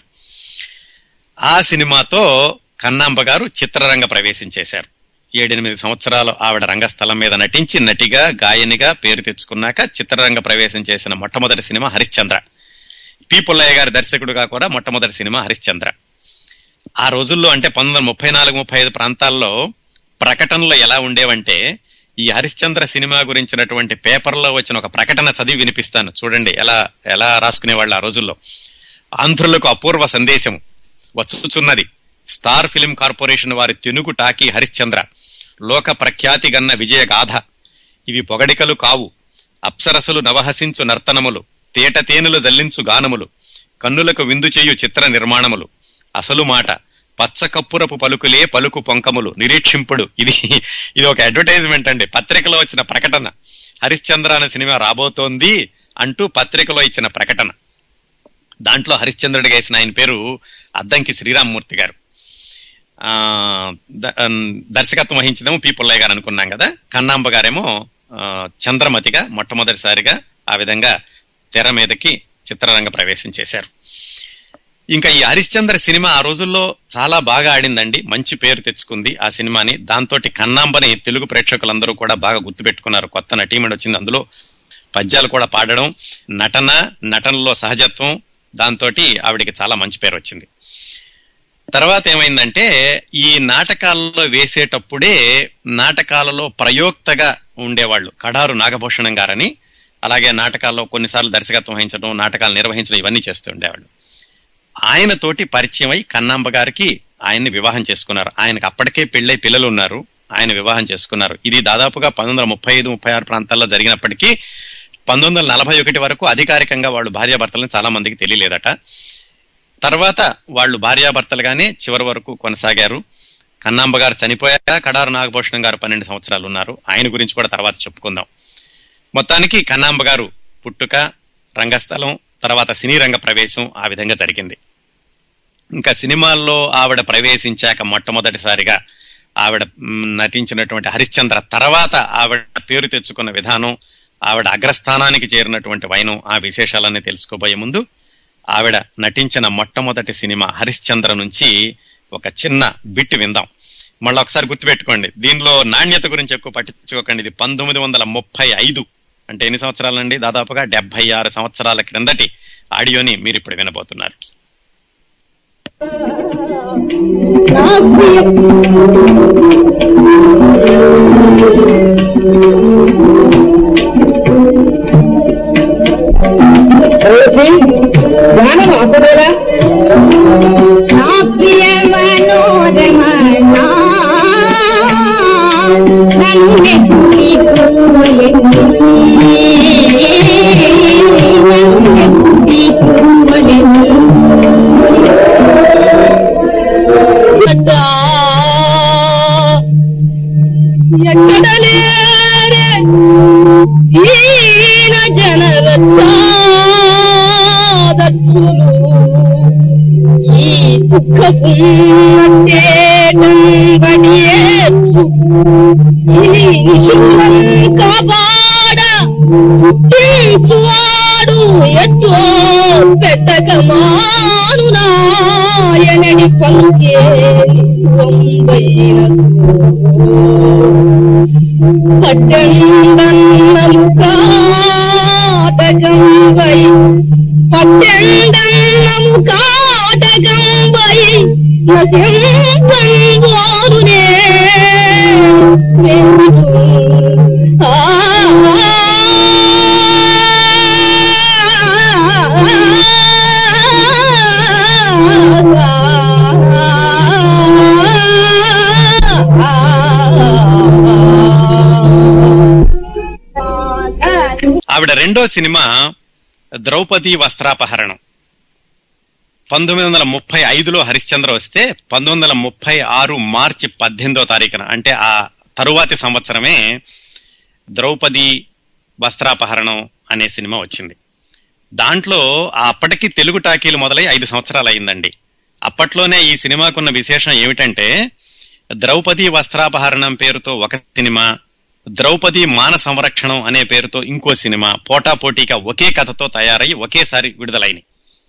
ఆ సినిమాతో కన్నాంబ గారు చిత్రరంగ ప్రవేశం చేశారు ఏడెనిమిది సంవత్సరాలు ఆవిడ రంగస్థలం మీద నటించి నటిగా గాయనిగా పేరు తెచ్చుకున్నాక చిత్రరంగ ప్రవేశం చేసిన మొట్టమొదటి సినిమా హరిశ్చంద్ర పి పుల్లయ్య గారి దర్శకుడుగా కూడా మొట్టమొదటి సినిమా హరిశ్చంద్ర ఆ రోజుల్లో అంటే పంతొమ్మిది వందల ముప్పై నాలుగు ముప్పై ఐదు ప్రాంతాల్లో ప్రకటనలు ఎలా ఉండేవంటే ఈ హరిశ్చంద్ర సినిమా గురించినటువంటి పేపర్లో వచ్చిన ఒక ప్రకటన చదివి వినిపిస్తాను చూడండి ఎలా ఎలా రాసుకునేవాళ్ళు ఆ రోజుల్లో ఆంధ్రులకు అపూర్వ సందేశం వచ్చుచున్నది స్టార్ ఫిలిం కార్పొరేషన్ వారి తెనుగు టాకీ హరిశ్చంద్ర లోక ప్రఖ్యాతి గన్న విజయ గాథ ఇవి పొగడికలు కావు అప్సరసలు నవహసించు నర్తనములు తేట తేనెలు జల్లించు గానములు కన్నులకు విందు చేయు చిత్ర నిర్మాణములు అసలు మాట పచ్చకప్పురపు పలుకులే పలుకు పొంకములు నిరీక్షింపుడు ఇది ఇది ఒక అడ్వర్టైజ్మెంట్ అండి పత్రికలో వచ్చిన ప్రకటన హరిశ్చంద్ర అనే సినిమా రాబోతోంది అంటూ పత్రికలో ఇచ్చిన ప్రకటన దాంట్లో హరిశ్చంద్రుడిగా వేసిన ఆయన పేరు అద్దంకి శ్రీరామ్మూర్తి గారు ఆ ద- అన్ దర్శకత్వం వహించిందేమో పి పుల్లయ్య గారు అనుకున్నాం కదా కన్నాంబ గారేమో ఆ, చంద్రమతిగా మొట్టమొదటిసారిగా ఆ విధంగా తెర మీదకి చిత్రరంగ ప్రవేశం చేశారు ఇంకా ఈ హరిశ్చంద్ర సినిమా ఆ రోజుల్లో చాలా బాగా ఆడిందండి మంచి పేరు తెచ్చుకుంది ఆ సినిమాని దాంతో కన్నాంబని తెలుగు ప్రేక్షకులందరూ కూడా బాగా గుర్తుపెట్టుకున్నారు కొత్త నటీమణి వచ్చింది అందులో పద్యాలు కూడా పాడడం నటన నటనలో సహజత్వం దాంతో ఆవిడికి చాలా మంచి పేరు వచ్చింది తర్వాత ఏమైందంటే ఈ నాటకాల్లో వేసేటప్పుడే నాటకాలలో ప్రయోక్తగా ఉండేవాళ్ళు కడారు నాగభూషణం గారని అలాగే నాటకాల్లో కొన్నిసార్లు దర్శకత్వం వహించడం నాటకాలు నిర్వహించడం ఇవన్నీ చేస్తూ ఉండేవాళ్ళు ఆయనతోటి పరిచయం అయి కన్నాంబ గారికి ఆయన్ని వివాహం చేసుకున్నారు ఆయనకు అప్పటికే పెళ్ళై పిల్లలు ఉన్నారు ఆయన వివాహం చేసుకున్నారు ఇది దాదాపుగా పంతొమ్మిది వందల ముప్పై ఐదు ముప్పై ఆరు ప్రాంతాల్లో జరిగినప్పటికీ పంతొమ్మిది వందల నలభై ఒకటి వరకు అధికారికంగా వాళ్ళు భార్యాభర్తలను చాలా మందికి తెలియలేదట తర్వాత వాళ్ళు భార్యాభర్తలుగానే చివరి వరకు కొనసాగారు కన్నాంబ గారు చనిపోయాక కడారు నాగభూషణం గారు పన్నెండు సంవత్సరాలు ఉన్నారు ఆయన గురించి కూడా తర్వాత చెప్పుకుందాం మొత్తానికి కన్నాంబ గారు పుట్టుక రంగస్థలం తర్వాత సినీ రంగ ప్రవేశం ఆ విధంగా జరిగింది ఇంకా సినిమాల్లో ఆవిడ ప్రవేశించాక మొట్టమొదటిసారిగా ఆవిడ మ్, నటించినటువంటి హరిశ్చంద్ర తర్వాత ఆవిడ పేరు తెచ్చుకున్న విధానం ఆవిడ అగ్రస్థానానికి చేరినటువంటి వైనం ఆ విశేషాలన్నీ తెలుసుకోబోయే ముందు ఆవిడ నటించిన మొట్టమొదటి సినిమా హరిశ్చంద్ర నుంచి ఒక చిన్న బిట్ విందాం మళ్ళీ ఒకసారి గుర్తుపెట్టుకోండి దీనిలో నాణ్యత గురించి ఎక్కువ పట్టించుకోకండి ఇది పంతొమ్మిది వందల ముప్పై ఐదు అంటే ఎన్ని సంవత్సరాలండి దాదాపుగా డెబ్బై ఆరు సంవత్సరాల క్రిందటి ఆడియోని మీరు ఇప్పుడు వినబోతున్నారు నా ప్రియ నా ప్రియ మనోరమణ నన్నెత్తి పూవలెత్తి నన్నెత్తి పూవలెత్తి ఎక్కడ లేరే ఈన జనరక్షాదక్షులు ఈ దుఃఖపున్నట్టే కంబడియేచ్చు ఈ నిశూలం కాపాడ పుట్టించువాడు ఎట్టో పెట్టక మాను నాయనడి పంకే వంబైనదు పట్టెండన్నము కాటకంబై పట్టెండన్నము కాటకంబై నసింపంబోరునే వెంటు ఆ ఆవిడ రెండో సినిమా ద్రౌపది వస్త్రాపహరణం పంతొమ్మిది వందల ముప్పై ఐదులో హరిశ్చంద్ర వస్తే పంతొమ్మిది వందల ముప్పై ఆరు మార్చి పద్దెనిమిదో తారీఖున అంటే ఆ తరువాతి సంవత్సరమే ద్రౌపది వస్త్రాపహరణం అనే సినిమా వచ్చింది దాంట్లో ఆ అప్పటికి తెలుగు టాకీలు మొదలై ఐదు సంవత్సరాలు అయిందండి అప్పట్లోనే ఈ సినిమాకున్న విశేషం ఏమిటంటే ద్రౌపది వస్త్రాపహరణం పేరుతో ఒక సినిమా ద్రౌపది మాన సంరక్షణం అనే పేరుతో ఇంకో సినిమా పోటాపోటీగా ఒకే కథతో తయారై ఒకేసారి విడుదలైనవి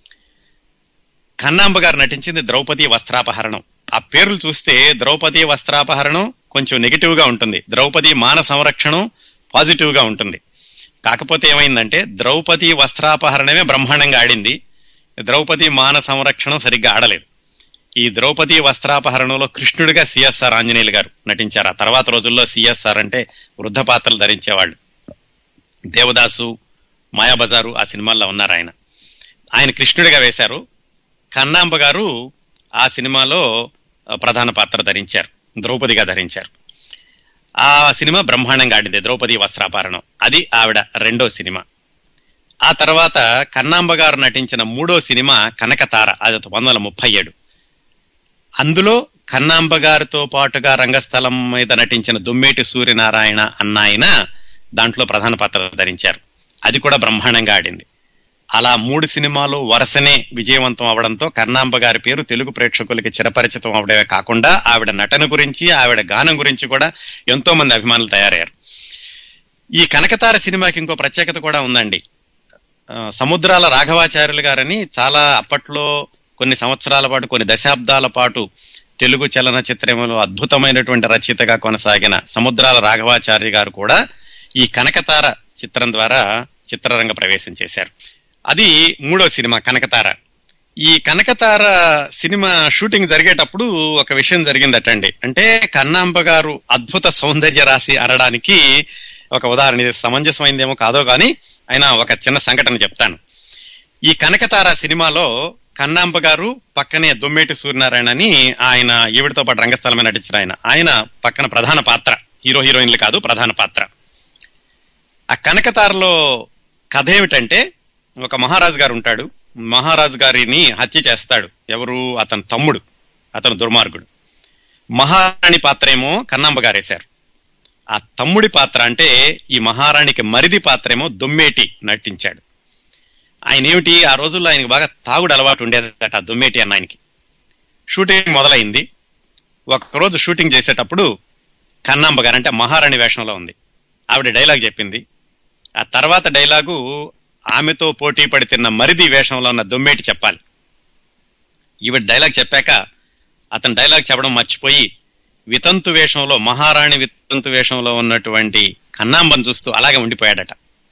కన్నాంబ గారు నటించింది ద్రౌపది వస్త్రాపహరణం ఆ పేర్లు చూస్తే ద్రౌపది వస్త్రాపహరణం కొంచెం నెగిటివ్ గా ఉంటుంది ద్రౌపది మాన సంరక్షణం పాజిటివ్ గా ఉంటుంది కాకపోతే ఏమైందంటే ద్రౌపది వస్త్రాపహరణమే బ్రహ్మాండంగా ఆడింది ద్రౌపది మాన సంరక్షణం సరిగ్గా ఆడలేదు ఈ ద్రౌపది వస్త్రాపహరణంలో కృష్ణుడిగా సిఎస్ఆర్ ఆంజనేయులు గారు నటించారు ఆ తర్వాత రోజుల్లో సిఎస్ఆర్ అంటే వృద్ధ పాత్రలు ధరించేవాళ్ళు దేవదాసు మాయాబజారు ఆ సినిమాల్లో ఉన్నారు ఆయన ఆయన కృష్ణుడిగా వేశారు కన్నాంబ గారు ఆ సినిమాలో ఆ, ప్రధాన పాత్ర ధరించారు ద్రౌపదిగా ధరించారు ఆ సినిమా బ్రహ్మాండంగా ఆడింది ద్రౌపది వస్త్రాపహరణం అది ఆవిడ రెండో సినిమా ఆ తర్వాత కన్నాంబ గారు నటించిన మూడో సినిమా కనకతార అది పంతొమ్మిది వందల ముప్పై ఏడు అందులో కన్నాంబ గారితో పాటుగా రంగస్థలం మీద నటించిన దుమ్మేటి సూర్యనారాయణ అన్న ఆయన దాంట్లో ప్రధాన పాత్ర ధరించారు అది కూడా బ్రహ్మాండంగా ఆడింది అలా మూడు సినిమాలు వరుసనే విజయవంతం అవడంతో కర్ణాంబ గారి పేరు తెలుగు ప్రేక్షకులకి చిరపరిచితం అవడమే కాకుండా ఆవిడ నటన గురించి ఆవిడ గానం గురించి కూడా ఎంతో మంది అభిమానులు తయారయ్యారు ఈ కనకతార సినిమాకి ఇంకో ప్రత్యేకత కూడా ఉందండి ఆ, సముద్రాల రాఘవాచార్యులు గారని చాలా అప్పట్లో కొన్ని సంవత్సరాల పాటు కొన్ని దశాబ్దాల పాటు తెలుగు చలనచిత్రంలో అద్భుతమైనటువంటి రచయితగా కొనసాగిన సముద్రాల రాఘవాచార్య గారు కూడా ఈ కనకతార చిత్రం ద్వారా చిత్రరంగ ప్రవేశం చేశారు అది మూడో సినిమా కనకతార ఈ కనకతార సినిమా షూటింగ్ జరిగేటప్పుడు ఒక విషయం జరిగిందటండి అంటే కన్నాంబ గారు అద్భుత సౌందర్య రాశి అనడానికి ఒక ఉదాహరణ ఇది సమంజసమైందేమో కాదో కానీ అయినా ఒక చిన్న సంఘటన చెప్తాను ఈ కనకతార సినిమాలో కన్నాంబ గారు పక్కనే దొమ్మేటి సూర్యనారాయణ అని ఆయన ఈవిడతో పాటు రంగస్థలమే నటించిన ఆయన ఆయన పక్కన ప్రధాన పాత్ర హీరో హీరోయిన్లు కాదు ప్రధాన పాత్ర ఆ కనకతారలో కథ ఏమిటంటే ఒక మహారాజు గారు ఉంటాడు మహారాజు గారిని హత్య చేస్తాడు ఎవరు అతని తమ్ముడు అతను దుర్మార్గుడు మహారాణి పాత్ర ఏమో కన్నాంబ గారు వేశారు ఆ తమ్ముడి పాత్ర అంటే ఈ మహారాణికి మరిది పాత్ర ఏమో దొమ్మేటి నటించాడు ఆయన ఏమిటి ఆ రోజుల్లో ఆయనకి బాగా తాగుడు అలవాటు ఉండేదట ఆ దొమ్మేటి అన్న ఆయనకి షూటింగ్ మొదలైంది ఒకరోజు షూటింగ్ చేసేటప్పుడు కన్నాంబ గారు అంటే మహారాణి వేషంలో ఉంది ఆవిడ డైలాగ్ చెప్పింది ఆ తర్వాత డైలాగు ఆమెతో పోటీ పడి తిన్న మరిది వేషంలో ఉన్న దొమ్మేటి చెప్పాలి ఈవిడ డైలాగ్ చెప్పాక అతను డైలాగ్ చెప్పడం మర్చిపోయి వితంతు వేషంలో మహారాణి వితంతు వేషంలో ఉన్నటువంటి కన్నాంబను చూస్తూ అలాగే ఉండిపోయాడట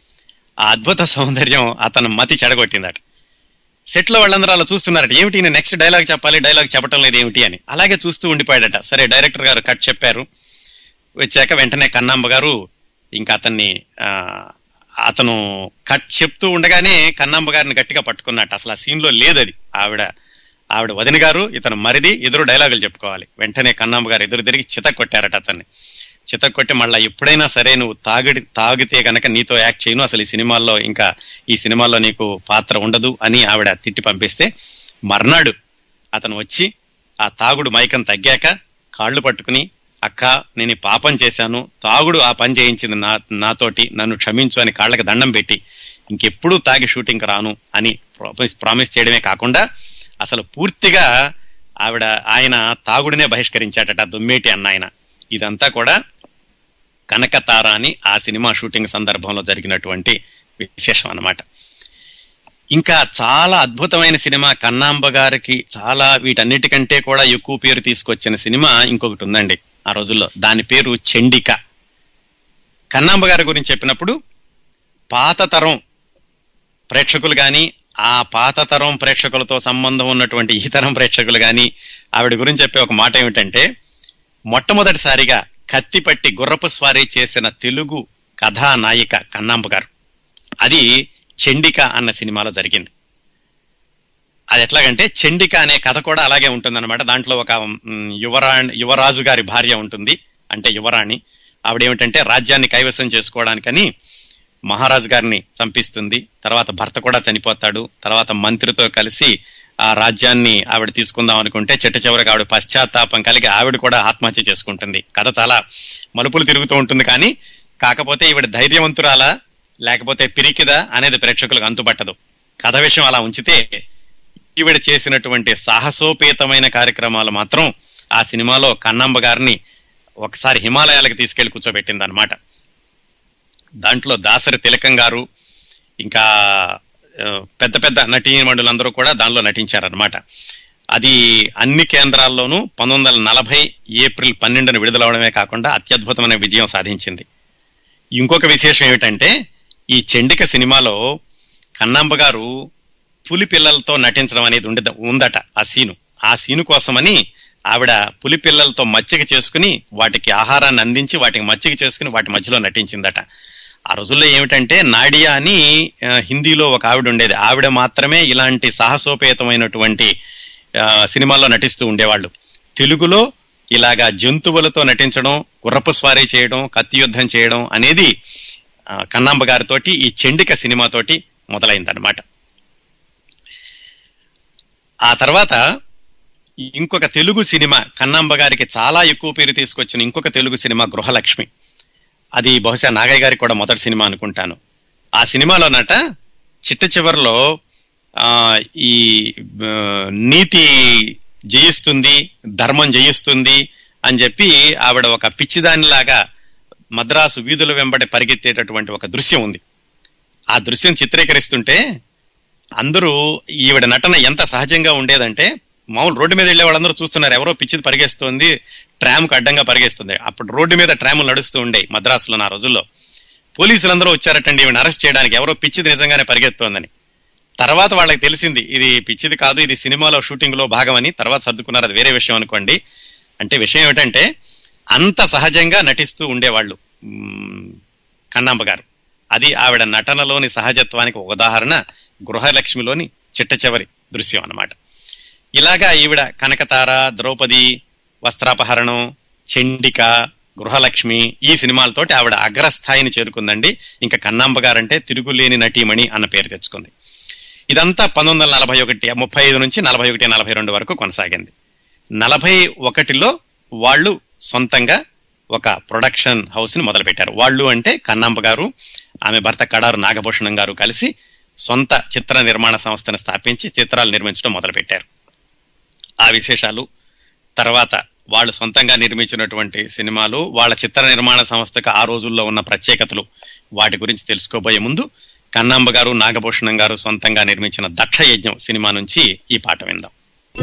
ఆ అద్భుత సౌందర్యం అతను మతి చెడగొట్టిందట సెట్ లో వాళ్ళందరూ అలా చూస్తున్నారట ఏమిటి నేను నెక్స్ట్ డైలాగ్ చెప్పాలి డైలాగ్ చెప్పడం లేదు ఏమిటి అని అలాగే చూస్తూ ఉండిపోయాడట సరే డైరెక్టర్ గారు కట్ చెప్పారు వచ్చాక వెంటనే కన్నాంబ గారు ఇంకా అతన్ని ఆ, అతను కట్ చెప్తూ ఉండగానే కన్నాంబ గారిని గట్టిగా పట్టుకున్నట్టు అసలు ఆ సీన్ లో లేదు అది ఆవిడ ఆవిడ వదిన గారు ఇతను మరిది ఎదురు డైలాగులు చెప్పుకోవాలి వెంటనే కన్నాంబ గారు ఎదురు తిరిగి చిత కొట్టారట అతన్ని చిత కొట్టి మళ్ళీ ఎప్పుడైనా సరే నువ్వు తాగిడి తాగితే గనక నీతో యాక్ట్ చేయను అసలు ఈ సినిమాల్లో ఇంకా ఈ సినిమాల్లో నీకు పాత్ర ఉండదు అని ఆవిడ తిట్టి పంపిస్తే మర్నాడు అతను వచ్చి ఆ తాగుడు మైకం తగ్గాక కాళ్ళు పట్టుకుని అక్క నేను ఈ పాపం చేశాను తాగుడు ఆ పని చేయించింది నా నాతోటి నన్ను క్షమించు అని కాళ్ళకి దండం పెట్టి ఇంకెప్పుడు తాగి షూటింగ్ రాను అని ప్రామిస్ ప్రామిస్ చేయడమే కాకుండా అసలు పూర్తిగా ఆవిడ ఆయన తాగుడినే బహిష్కరించాడట దుమ్మేటి అన్న ఆయన ఇదంతా కూడా కనకతార అని ఆ సినిమా షూటింగ్ సందర్భంలో జరిగినటువంటి విశేషం అన్నమాట ఇంకా చాలా అద్భుతమైన సినిమా కన్నాంబ గారికి చాలా వీటన్నిటికంటే కూడా ఎక్కువ పేరు తీసుకొచ్చిన సినిమా ఇంకొకటి ఉందండి ఆ రోజుల్లో దాని పేరు చండిక కన్నాంబ గారి గురించి చెప్పినప్పుడు పాత తరం ప్రేక్షకులు కానీ ఆ పాత తరం ప్రేక్షకులతో సంబంధం ఉన్నటువంటి ఈ తరం ప్రేక్షకులు కానీ ఆవిడ గురించి చెప్పే ఒక మాట ఏమిటంటే మొట్టమొదటిసారిగా కత్తిపట్టి గుర్రపు స్వారీ చేసిన తెలుగు కథానాయిక కన్నాంబ గారు అది చండిక అన్న సినిమాలో జరిగింది అది ఎట్లాగంటే చండిక అనే కథ కూడా అలాగే ఉంటుందన్నమాట దాంట్లో ఒక మ్, యువరాణి యువరాజు గారి భార్య ఉంటుంది అంటే యువరాణి ఆవిడ ఏమిటంటే రాజ్యాన్ని కైవసం చేసుకోవడానికని మహారాజు గారిని చంపిస్తుంది తర్వాత భర్త కూడా చనిపోతాడు తర్వాత మంత్రితో కలిసి ఆ రాజ్యాన్ని ఆవిడ తీసుకుందాం అనుకుంటే చిట్ట చివరికి ఆవిడ పశ్చాత్తాపం కలిగి ఆవిడ కూడా ఆత్మహత్య చేసుకుంటుంది కథ చాలా మలుపులు తిరుగుతూ ఉంటుంది కానీ కాకపోతే ఈవిడ ధైర్యవంతురాలా లేకపోతే పిరికిదా అనేది ప్రేక్షకులకు అంతుపట్టదు కథ విషయం అలా ఉంచితే ఈవిడ చేసినటువంటి సాహసోపేతమైన కార్యక్రమాలు మాత్రం ఆ సినిమాలో కన్నాంబ గారిని ఒకసారి హిమాలయాలకు తీసుకెళ్లి కూర్చోబెట్టింది అనమాట దాంట్లో దాసరి తిలకం గారు ఇంకా ఆ, పెద్ద పెద్ద నటీమణులందరూ కూడా దానిలో నటించారనమాట అది అన్ని కేంద్రాల్లోనూ పంతొమ్మిది వందల నలభై ఏప్రిల్ పన్నెండున విడుదలవడమే కాకుండా అత్యద్భుతమైన విజయం సాధించింది ఇంకొక విశేషం ఏమిటంటే ఈ చండిక సినిమాలో కన్నాంబ గారు పులి పిల్లలతో నటించడం అనేది ఉండి ఉందట ఆ సీను ఆ సీను కోసమని ఆవిడ పులి పిల్లలతో మచ్చిక చేసుకుని వాటికి ఆహారాన్ని అందించి వాటికి మచ్చిక చేసుకుని వాటి మధ్యలో నటించిందట ఆ రోజుల్లో ఏమిటంటే నాడియా అని ఆ, హిందీలో ఒక ఆవిడ ఉండేది ఆవిడ మాత్రమే ఇలాంటి సాహసోపేతమైనటువంటి ఆ, సినిమాల్లో నటిస్తూ ఉండేవాళ్ళు తెలుగులో ఇలాగా జంతువులతో నటించడం గుర్రపు స్వారీ చేయడం కత్తి యుద్ధం చేయడం అనేది ఆ, కన్నాంబ గారితోటి ఈ చండిక సినిమాతోటి మొదలైందనమాట ఆ తర్వాత ఇంకొక తెలుగు సినిమా కన్నాంబ గారికి చాలా ఎక్కువ పేరు తీసుకొచ్చిన ఇంకొక తెలుగు సినిమా గృహలక్ష్మి అది బహుశా నాగయ్య గారికి కూడా మొదటి సినిమా అనుకుంటాను ఆ సినిమాలోనట చిట్ట చివరిలో ఆ ఈ ఆ, నీతి జయిస్తుంది ధర్మం జయిస్తుంది అని చెప్పి ఆవిడ ఒక పిచ్చిదానిలాగా మద్రాసు వీధుల వెంబడి పరిగెత్తేటటువంటి ఒక దృశ్యం ఉంది ఆ దృశ్యం చిత్రీకరిస్తుంటే అందరూ ఈవిడ నటన ఎంత సహజంగా ఉండేదంటే మామూలు రోడ్డు మీద వెళ్ళే వాళ్ళందరూ చూస్తున్నారు ఎవరో పిచ్చిది పరిగెస్తుంది ట్రామ్ కు అడ్డంగా పరిగెస్తుంది అప్పుడు రోడ్డు మీద ట్రాములు నడుస్తూ ఉండే మద్రాసులో ఆ రోజుల్లో పోలీసులందరూ వచ్చారటండి ఈవిడ అరెస్ట్ చేయడానికి ఎవరో పిచ్చిది నిజంగానే పరిగెత్తోందని తర్వాత వాళ్ళకి తెలిసింది ఇది పిచ్చిది కాదు ఇది సినిమాలో షూటింగ్ లో భాగమని తర్వాత సర్దుకున్నారు అది వేరే విషయం అనుకోండి అంటే విషయం ఏమిటంటే అంత సహజంగా నటిస్తూ ఉండేవాళ్ళు మ్మ్, కన్నాంబ గారు అది ఆవిడ నటనలోని సహజత్వానికి ఒక ఉదాహరణ గృహలక్ష్మిలోని చిట్ట చివరి దృశ్యం అన్నమాట ఇలాగా ఈవిడ కనకతార ద్రౌపది వస్త్రాపహరణం చండిక గృహలక్ష్మి ఈ సినిమాలతోటి ఆవిడ అగ్రస్థాయిని చేరుకుందండి ఇంకా కన్నాంబ గారంటే తిరుగులేని నటీమణి అన్న పేరు తెచ్చుకుంది ఇదంతా పంతొమ్మిది వందల నలభై ఒకటి ముప్పై ఐదు నుంచి నలభై ఒకటి నలభై రెండు వరకు కొనసాగింది నలభై ఒకటిలో వాళ్ళు సొంతంగా ఒక ప్రొడక్షన్ హౌస్ ని మొదలుపెట్టారు వాళ్ళు అంటే కన్నాంబ గారు ఆమె భర్త కడారు నాగభూషణం గారు కలిసి సొంత చిత్ర నిర్మాణ సంస్థను స్థాపించి చిత్రాలు నిర్మించడం మొదలుపెట్టారు ఆ విశేషాలు తర్వాత వాళ్ళు సొంతంగా నిర్మించినటువంటి సినిమాలు వాళ్ళ చిత్ర నిర్మాణ సంస్థకు ఆ రోజుల్లో ఉన్న ప్రత్యేకతలు వాటి గురించి తెలుసుకోబోయే ముందు కన్నాంబ గారు నాగభూషణం గారు సొంతంగా నిర్మించిన దక్ష యజ్ఞం సినిమా నుంచి ఈ పాట విందాం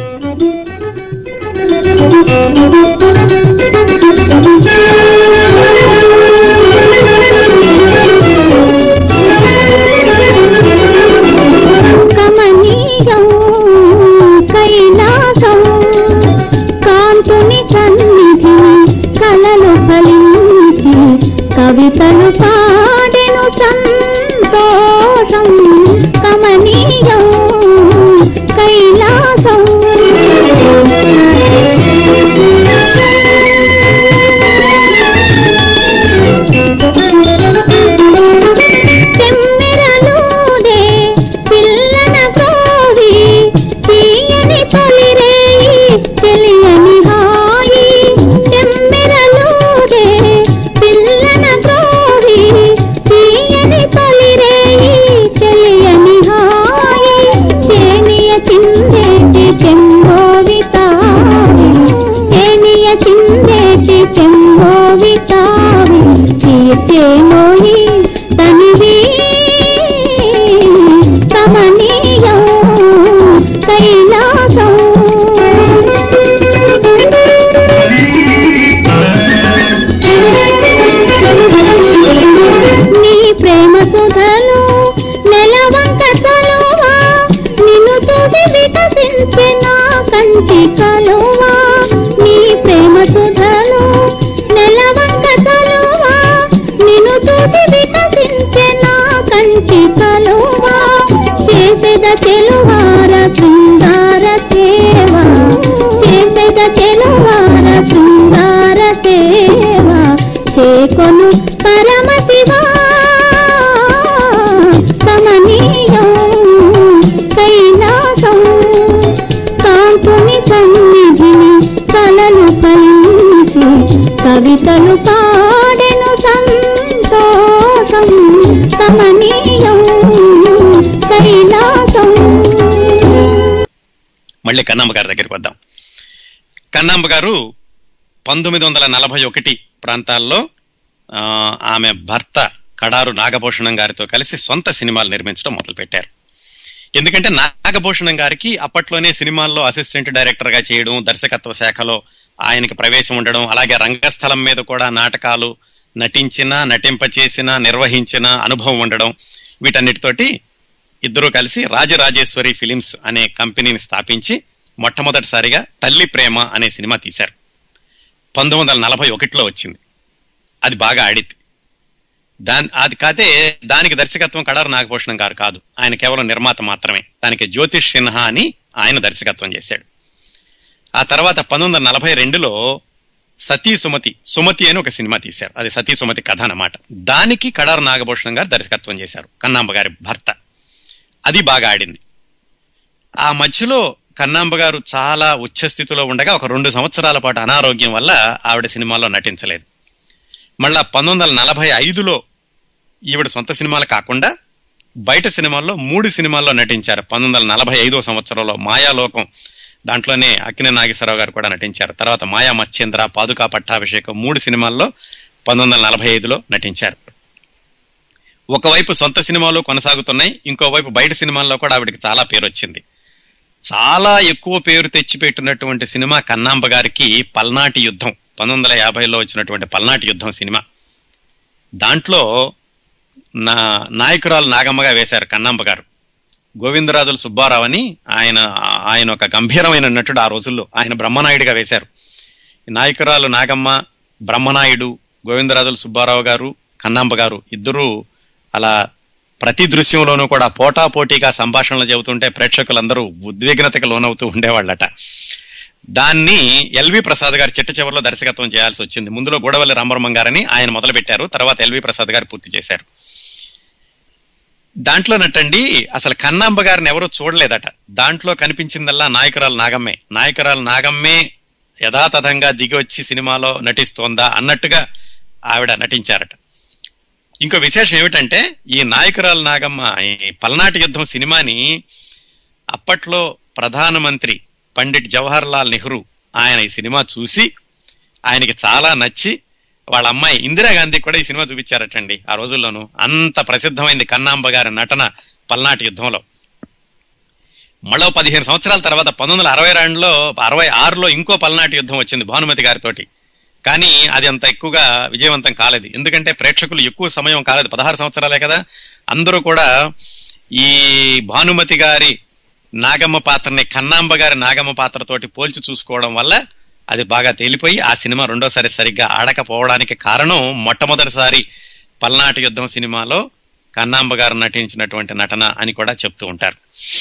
కమనీయం కైలాసం కాంతుని సన్నిధిని కలలు ఫలించి కవితలు పాడెను సంతోషం కమనీయం కైలాసం తెమ్మెరలూదే పిల్లన కోవి తీయని తొలిరేయి తెలియని హాయి తెమ్మెరలూదే పిల్లన కోవి తీయని తొలిరేయి తెలియని హాయి తేనియ చిందేటి చెంబోవి తావి తేనియ చిందేటి చెంబోవి తావి చీటేమోయి తనివి కమనీయం కైలాసం నీ ప్రేమ సుధలు నెలవంక తలువా నిన్ను చూసి వికసించే నా కంటి కలువా నీ ప్రేమ సుధలు నెలవంక తలువా నిన్ను చూసి వికసించే నా కంటి కలువా చేసేద చెలువార శృంగార సేవ చేసేద చెలువార శృంగార సేవ చేకొను పరమశివా కమనీయం కైలాసం కాంతుని సన్నిధిని కలలు ఫలించి కవితలు పాడెను సంతోషం కమనీయం కైలాసం మళ్ళీ కన్నాంబ గారి దగ్గరికి వద్దాం కన్నాంబ గారు పంతొమ్మిది వందల నలభై ఒకటి ప్రాంతాల్లో ఆ, ఆమె భర్త కడారు నాగభూషణం గారితో కలిసి సొంత సినిమాలు నిర్మించడం మొదలుపెట్టారు ఎందుకంటే నాగభూషణం గారికి అప్పట్లోనే సినిమాల్లో అసిస్టెంట్ డైరెక్టర్ గా చేయడం దర్శకత్వ శాఖలో ఆయనకి ప్రవేశం ఉండడం అలాగే రంగస్థలం మీద కూడా నాటకాలు నటించిన నటింపచేసిన నిర్వహించిన అనుభవం ఉండడం వీటన్నిటితోటి ఇద్దరూ కలిసి రాజరాజేశ్వరి ఫిలిమ్స్ అనే కంపెనీని స్థాపించి మొట్టమొదటిసారిగా తల్లి ప్రేమ అనే సినిమా తీశారు పంతొమ్మిది వందల నలభై ఒకటిలో వచ్చింది అది బాగా ఆడింది దాని అది కాదే దానికి దర్శకత్వం కడారు నాగభూషణం గారు కాదు ఆయన కేవలం నిర్మాత మాత్రమే దానికి జ్యోతిష్ సిన్హా అని ఆయన దర్శకత్వం చేశాడు ఆ తర్వాత పంతొమ్మిది వందల నలభై రెండులో సతీ సుమతి సుమతి అని ఒక సినిమా తీశారు అది సతీ సుమతి కథ అన్నమాట దానికి కడారు నాగభూషణం గారు దర్శకత్వం చేశారు కన్నాంబ గారి భర్త అది బాగా ఆడింది ఆ మధ్యలో కన్నాంబ గారు చాలా ఉచ్చ స్థితిలో ఉండగా ఒక రెండు సంవత్సరాల పాటు అనారోగ్యం వల్ల ఆవిడ సినిమాల్లో నటించలేదు మళ్ళా పంతొమ్మిది వందల నలభై ఐదులో ఈవిడ సొంత సినిమాలు కాకుండా బయట సినిమాల్లో మూడు సినిమాల్లో నటించారు పంతొమ్మిది వందల నలభై ఐదో సంవత్సరంలో మాయాలోకం దాంట్లోనే అక్కినే నాగేశ్వరరావు గారు కూడా నటించారు తర్వాత మాయా మత్స్యేంద్ర పాదుకా పట్టాభిషేకం మూడు సినిమాల్లో పంతొమ్మిది వందల నలభై ఐదులో నటించారు ఒకవైపు సొంత సినిమాలు కొనసాగుతున్నాయి ఇంకోవైపు బయట సినిమాల్లో కూడా ఆవిడకి చాలా పేరు వచ్చింది చాలా ఎక్కువ పేరు తెచ్చిపెట్టినటువంటి సినిమా కన్నాంబ గారికి పల్నాటి యుద్ధం పంతొమ్మిది వందల యాభైలో వచ్చినటువంటి పల్నాటి యుద్ధం సినిమా దాంట్లో నా నాయకురాలు నాగమ్మగా వేశారు కన్నాంబ గారు గోవిందరాజుల సుబ్బారావు అని ఆయన ఆయన ఒక గంభీరమైన నటుడు ఆ రోజుల్లో ఆయన బ్రహ్మనాయుడిగా వేశారు నాయకురాలు నాగమ్మ బ్రహ్మనాయుడు గోవిందరాజుల సుబ్బారావు గారు కన్నాంబ గారు ఇద్దరూ అలా ప్రతి దృశ్యంలోనూ కూడా పోటా పోటీగా సంభాషణలు చెబుతుంటే ప్రేక్షకులందరూ ఉద్విగ్నతకు లోనవుతూ ఉండేవాళ్ళట దాన్ని ఎల్వి ప్రసాద్ గారు చిట్ట చివరిలో దర్శకత్వం చేయాల్సి వచ్చింది ముందులో గూడవల్లి రామబ్రహ్మం గారని ఆయన మొదలు పెట్టారు తర్వాత ఎల్వి ప్రసాద్ గారు పూర్తి చేశారు దాంట్లో నట్టండి అసలు కన్నాంబ గారిని ఎవరూ చూడలేదట దాంట్లో కనిపించిందల్లా నాయకురాలు నాగమ్మే నాయకురాలు నాగమ్మే యథాతథంగా దిగి వచ్చి సినిమాలో నటిస్తోందా అన్నట్టుగా ఆవిడ నటించారట ఇంకో విశేషం ఏమిటంటే ఈ నాయకురాలు నాగమ్మ ఈ పల్నాటి యుద్ధం సినిమాని అప్పట్లో ప్రధానమంత్రి పండిట్ జవహర్ లాల్ నెహ్రూ ఆయన ఈ సినిమా చూసి ఆయనకి చాలా నచ్చి వాళ్ళ అమ్మాయి ఇందిరాగాంధీ కూడా ఈ సినిమా చూపించారటండి ఆ రోజుల్లోనూ అంత ప్రసిద్ధమైంది కన్నాంబ గారి నటన పల్నాటి యుద్ధంలో మళ్ళీ పదిహేను సంవత్సరాల తర్వాత పంతొమ్మిది వందల అరవై రెండులో అరవై ఆరులో ఇంకో పల్నాటి యుద్ధం వచ్చింది భానుమతి గారితోటి కానీ అది అంత ఎక్కువగా విజయవంతం కాలేదు ఎందుకంటే ప్రేక్షకులు ఎక్కువ సమయం కాలేదు పదహారు సంవత్సరాలే కదా అందరూ కూడా ఈ భానుమతి గారి నాగమ్మ పాత్రని కన్నాంబ గారి నాగమ్మ పాత్రతోటి పోల్చి చూసుకోవడం వల్ల అది బాగా తేలిపోయి ఆ సినిమా రెండోసారి సరిగ్గా ఆడకపోవడానికి కారణం మొట్టమొదటిసారి పల్నాటి యుద్ధం సినిమాలో కన్నాంబ గారు నటించినటువంటి నటన అని కూడా చెప్తూ ఉంటారు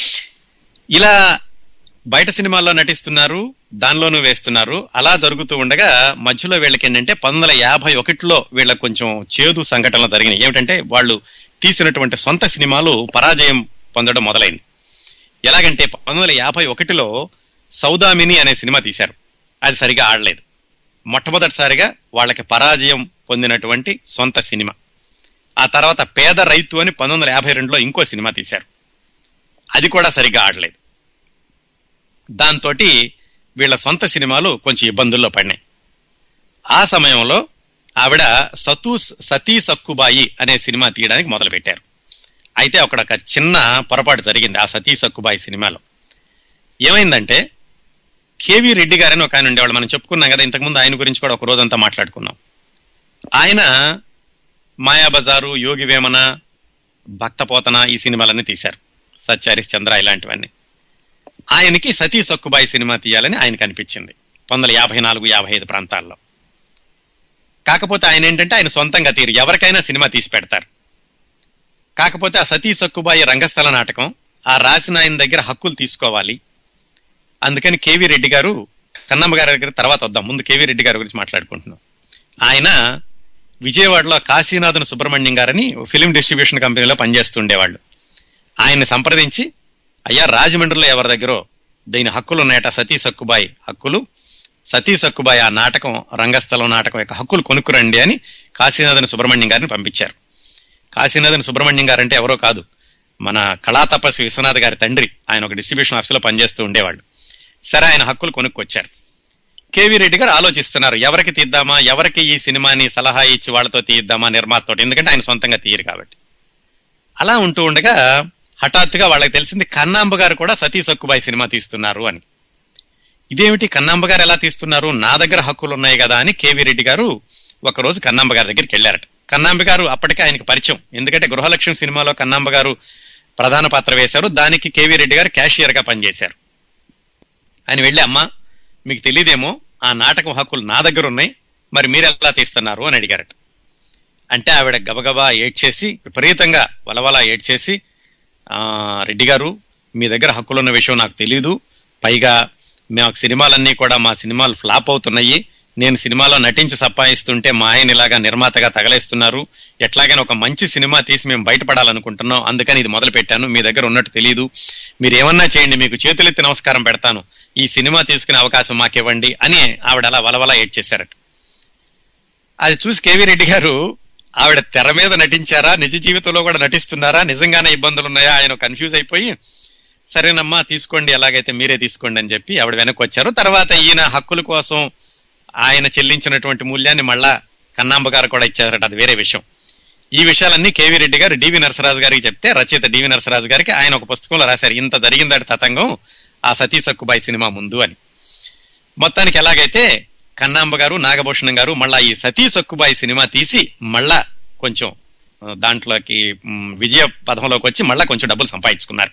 ఇలా బయట సినిమాల్లో నటిస్తున్నారు దానిలోనూ వేస్తున్నారు అలా జరుగుతూ ఉండగా మధ్యలో వీళ్ళకి ఏంటంటే పంతొమ్మిది వందల యాభై ఒకటిలో వీళ్ళకి కొంచెం చేదు సంఘటనలు జరిగినాయి ఏమిటంటే వాళ్ళు తీసినటువంటి సొంత సినిమాలు పరాజయం పొందడం మొదలైంది ఎలాగంటే పంతొమ్మిది వందల యాభై ఒకటిలో సౌదామిని అనే సినిమా తీశారు అది సరిగా ఆడలేదు మొట్టమొదటిసారిగా వాళ్ళకి పరాజయం పొందినటువంటి సొంత సినిమా ఆ తర్వాత పేద రైతు అని పంతొమ్మిది వందల యాభై రెండులో ఇంకో సినిమా తీశారు అది కూడా సరిగా ఆడలేదు దాంతో వీళ్ళ సొంత సినిమాలు కొంచెం ఇబ్బందుల్లో పడినాయి ఆ సమయంలో ఆవిడ సతూ సతీ సక్కుబాయి అనే సినిమా తీయడానికి మొదలు పెట్టారు అయితే అక్కడ ఒక చిన్న పొరపాటు జరిగింది ఆ సతీ సక్కుబాయి సినిమాలో ఏమైందంటే కేవీ రెడ్డి గారని ఒక ఆయన ఉండేవాళ్ళు మనం చెప్పుకున్నాం కదా ఇంతకుముందు ఆయన గురించి కూడా ఒక రోజంతా మాట్లాడుకున్నాం ఆయన మాయాబజారు యోగి వేమన భక్తపోతన ఈ సినిమాలన్నీ తీశారు సత్యారిస్ చంద్ర ఇలాంటివన్నీ ఆయనకి సతీ సక్కుబాయి సినిమా తీయాలని ఆయనకు అనిపించింది పంతొమ్మిది వందల యాభై నాలుగు యాభై ఐదు ప్రాంతాల్లో కాకపోతే ఆయన ఏంటంటే ఆయన సొంతంగా తీరు ఎవరికైనా సినిమా తీసి పెడతారు కాకపోతే ఆ సతీ సక్కుబాయి రంగస్థల నాటకం ఆ రాసిన ఆయన దగ్గర హక్కులు తీసుకోవాలి అందుకని కేవీ రెడ్డి గారు కన్నమ్మ గారి దగ్గర తర్వాత వద్దాం ముందు కేవీ రెడ్డి గారి గురించి మాట్లాడుకుంటున్నాం ఆయన విజయవాడలో కాశీనాథన్ సుబ్రహ్మణ్యం గారని ఫిలిం డిస్ట్రిబ్యూషన్ కంపెనీలో పనిచేస్తుండేవాళ్ళు ఆయన్ని సంప్రదించి అయ్యా రాజమండ్రిలో ఎవరి దగ్గర దీని హక్కులు ఉన్నాయట సతీ సక్కుబాయి హక్కులు సతీ సక్కుబాయి ఆ నాటకం రంగస్థలం నాటకం యొక్క హక్కులు కొనుక్కురండి అని కాశీనాథన్ సుబ్రహ్మణ్యం గారిని పంపించారు కాశీనాథన్ సుబ్రహ్మణ్యం గారు అంటే ఎవరో కాదు మన కళాతపస్వి విశ్వనాథ్ గారి తండ్రి ఆయన ఒక డిస్ట్రిబ్యూషన్ ఆఫీసులో పనిచేస్తూ ఉండేవాళ్ళు సరే ఆయన హక్కులు కొనుక్కొచ్చారు కేవీ రెడ్డి గారు ఆలోచిస్తున్నారు ఎవరికి తీద్దామా ఎవరికి ఈ సినిమాని సలహా ఇచ్చి వాళ్ళతో తీద్దామా నిర్మాతతో ఎందుకంటే ఆయన సొంతంగా తీయరు కాబట్టి అలా ఉంటూ ఉండగా హఠాత్తుగా వాళ్ళకి తెలిసింది కన్నాంబ గారు కూడా సతీ సక్కుబాయి సినిమా తీస్తున్నారు అని ఇదేమిటి కన్నాంబ గారు ఎలా తీస్తున్నారు నా దగ్గర హక్కులు ఉన్నాయి కదా అని కేవీ రెడ్డి గారు ఒక రోజు కన్నాంబ గారి దగ్గరికి వెళ్ళారట కన్నాంబ గారు అప్పటికే ఆయనకి పరిచయం ఎందుకంటే గృహలక్ష్మి సినిమాలో కన్నాంబ గారు ప్రధాన పాత్ర వేశారు దానికి కేవీ రెడ్డి గారు క్యాషియర్ గా పనిచేశారు ఆయన వెళ్ళి అమ్మా మీకు తెలియదేమో ఆ నాటకం హక్కులు నా దగ్గర ఉన్నాయి మరి మీరు ఎలా తీస్తున్నారు అని అడిగారట అంటే ఆవిడ గబగబా ఏడ్చేసి విపరీతంగా వలవల ఏడ్చేసి ఆ రెడ్డి గారు మీ దగ్గర హక్కులున్న విషయం నాకు తెలీదు పైగా మాకు సినిమాలన్నీ కూడా మా సినిమాలు ఫ్లాప్ అవుతున్నాయి నేను సినిమాలో నటించి సపాయిస్తుంటే మా ఆయన ఇలాగా నిర్మాతగా తగలేస్తున్నారు ఎట్లాగైనా ఒక మంచి సినిమా తీసి మేము బయటపడాలనుకుంటున్నాం అందుకని ఇది మొదలు పెట్టాను మీ దగ్గర ఉన్నట్టు తెలియదు మీరు ఏమన్నా చేయండి మీకు చేతులెత్తి నమస్కారం పెడతాను ఈ సినిమా తీసుకునే అవకాశం మాకివ్వండి అని ఆవిడ అలా వలవల ఏడ్చేశారట అది చూసి కేవీ రెడ్డి గారు ఆవిడ తెర మీద నటించారా నిజ జీవితంలో కూడా నటిస్తున్నారా నిజంగానే ఇబ్బందులు ఉన్నాయా ఆయన కన్ఫ్యూజ్ అయిపోయి సరేనమ్మా తీసుకోండి ఎలాగైతే మీరే తీసుకోండి అని చెప్పి ఆవిడ వెనక్కి వచ్చారు తర్వాత ఈయన హక్కుల కోసం ఆయన చెల్లించినటువంటి మూల్యాన్ని మళ్ళా కన్నాంబ గారు కూడా ఇచ్చారట అది వేరే విషయం ఈ విషయాలన్నీ కేవీ రెడ్డి గారు డివి నరసరాజు గారికి చెప్తే రచయిత డివి నరసరాజు గారికి ఆయన ఒక పుస్తకంలో రాశారు ఇంత జరిగిందట తతంగం ఆ సతీ సక్కుబాయి సినిమా ముందు అని మొత్తానికి ఎలాగైతే కన్నాంబ గారు నాగభూషణం గారు మళ్ళా ఈ సతీ సక్కుబాయి సినిమా తీసి మళ్ళా కొంచెం ఆ, దాంట్లోకి మ్, విజయ పదంలోకి వచ్చి మళ్ళా కొంచెం డబ్బులు సంపాదించుకున్నారు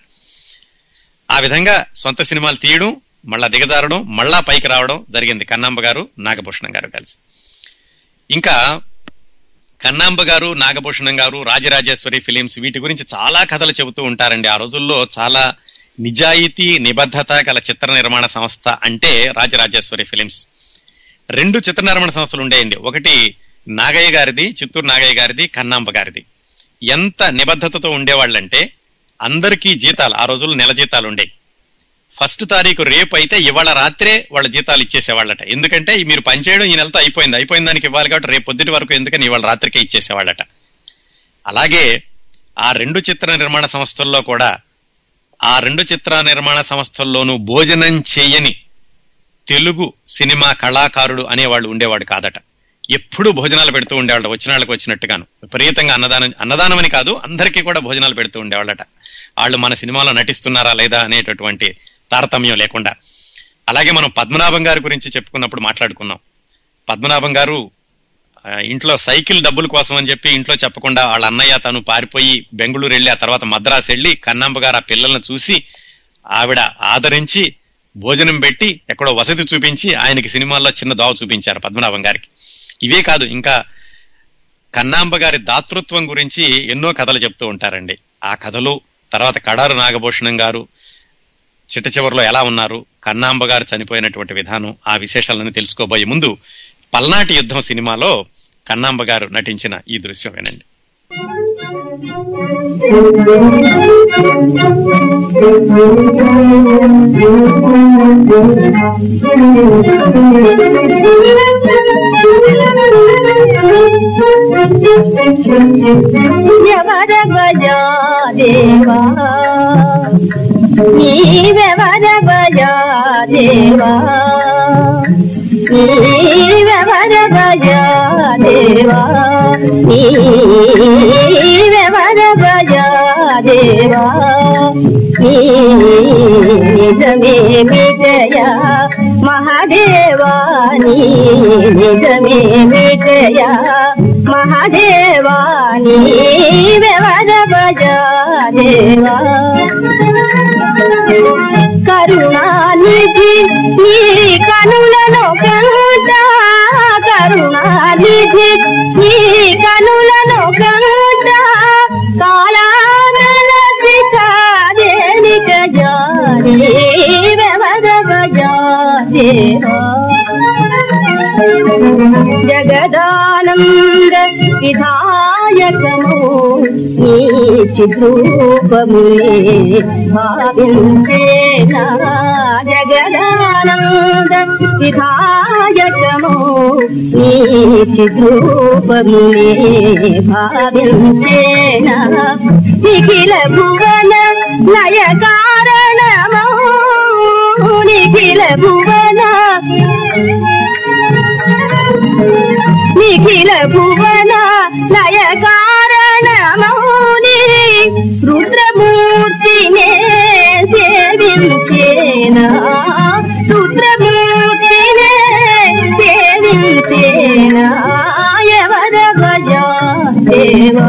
ఆ విధంగా సొంత సినిమాలు తీయడం మళ్ళా దిగజారడం మళ్ళా పైకి రావడం జరిగింది కన్నాంబ గారు నాగభూషణం గారు కలిసి ఇంకా కన్నాంబ గారు నాగభూషణం గారు రాజరాజేశ్వరి ఫిలిమ్స్ వీటి గురించి చాలా కథలు చెబుతూ ఉంటారండి ఆ రోజుల్లో చాలా నిజాయితీ నిబద్ధత గల చిత్ర నిర్మాణ సంస్థ అంటే రాజరాజేశ్వరి ఫిలిమ్స్ రెండు చిత్ర నిర్మాణ సంస్థలు ఉండేయండి ఒకటి నాగయ్య గారిది చిత్తూరు నాగయ్య గారిది కన్నాంబ గారిది ఎంత నిబద్ధతతో ఉండేవాళ్ళంటే అందరికీ జీతాలు ఆ రోజుల్లో నెల జీతాలు ఉండేవి ఫస్ట్ తారీఖు రేపు అయితే ఇవాళ రాత్రే వాళ్ళ జీతాలు ఇచ్చేసేవాళ్ళట ఎందుకంటే మీరు పనిచేయడం ఈ నెలతో అయిపోయింది అయిపోయిన దానికి ఇవ్వాలి కాబట్టి రేపు పొద్దుటి వరకు ఎందుకని ఇవాళ రాత్రికే ఇచ్చేసేవాళ్ళట అలాగే ఆ రెండు చిత్ర నిర్మాణ సంస్థల్లో కూడా ఆ రెండు చిత్ర నిర్మాణ సంస్థల్లోనూ భోజనం చేయని తెలుగు సినిమా కళాకారుడు అనేవాళ్ళు ఉండేవాడు కాదట ఎప్పుడు భోజనాలు పెడుతూ ఉండేవాళ్ళ వచ్చిన వాళ్ళకి వచ్చినట్టుగాను విపరీతంగా అన్నదానం అన్నదానం అని కాదు అందరికీ కూడా భోజనాలు పెడుతూ ఉండేవాళ్ళట వాళ్ళు మన సినిమాలో నటిస్తున్నారా లేదా అనేటటువంటి తారతమ్యం లేకుండా అలాగే మనం పద్మనాభం గారి గురించి చెప్పుకున్నప్పుడు మాట్లాడుకున్నాం పద్మనాభం గారు ఆ, ఇంట్లో సైకిల్ డబ్బుల కోసం అని చెప్పి ఇంట్లో చెప్పకుండా వాళ్ళ అన్నయ్య తను పారిపోయి బెంగళూరు వెళ్ళి ఆ తర్వాత మద్రాసు వెళ్ళి కన్నాంబ గారు ఆ పిల్లల్ని చూసి ఆవిడ ఆదరించి భోజనం పెట్టి ఎక్కడో వసతి చూపించి ఆయనకి సినిమాల్లో చిన్న దోవ చూపించారు పద్మనాభం గారికి ఇవే కాదు ఇంకా కన్నాంబ గారి దాతృత్వం గురించి ఎన్నో కథలు చెప్తూ ఉంటారండి ఆ కథలు తర్వాత కడారు నాగభూషణం గారు చిట్ట చివరిలో ఎలా ఉన్నారు కన్నాంబ గారు చనిపోయినటువంటి విధానం ఆ విశేషాలను తెలుసుకోబోయే ముందు పల్నాటి యుద్ధం సినిమాలో కన్నాంబ గారు నటించిన ఈ దృశ్యం వినండి ఎవర బజా దేవా నీవెవర బజా దేవా నీవెవర బజా దేవా నీవెవర బజా దేవా నీ నిజమేమి జయ మహాదేవా నీ నిజమేమి జయ మహాదేవా నీవెవర బజా దేవా కరుణానిధి నీ కనులను కంట కరుణానిధి నీ కనులను కంట కాలానలసి కాదేనిక జాని వెవర బజా దేవా జగదానంద విధాయకము నీ చిద్రూపమునే భావించేనా జగదానంద విధాయకము నీ చిద్రూపమునే భావించేనా నిఖిల భువన లయ కారణమౌ నిఖిల భువన నిఖిల భువన లయ కారణమౌని రుద్రమూర్తినే సేవించేనా రుద్రమూర్తినే సేవించేనా ఎవర భజా దేవా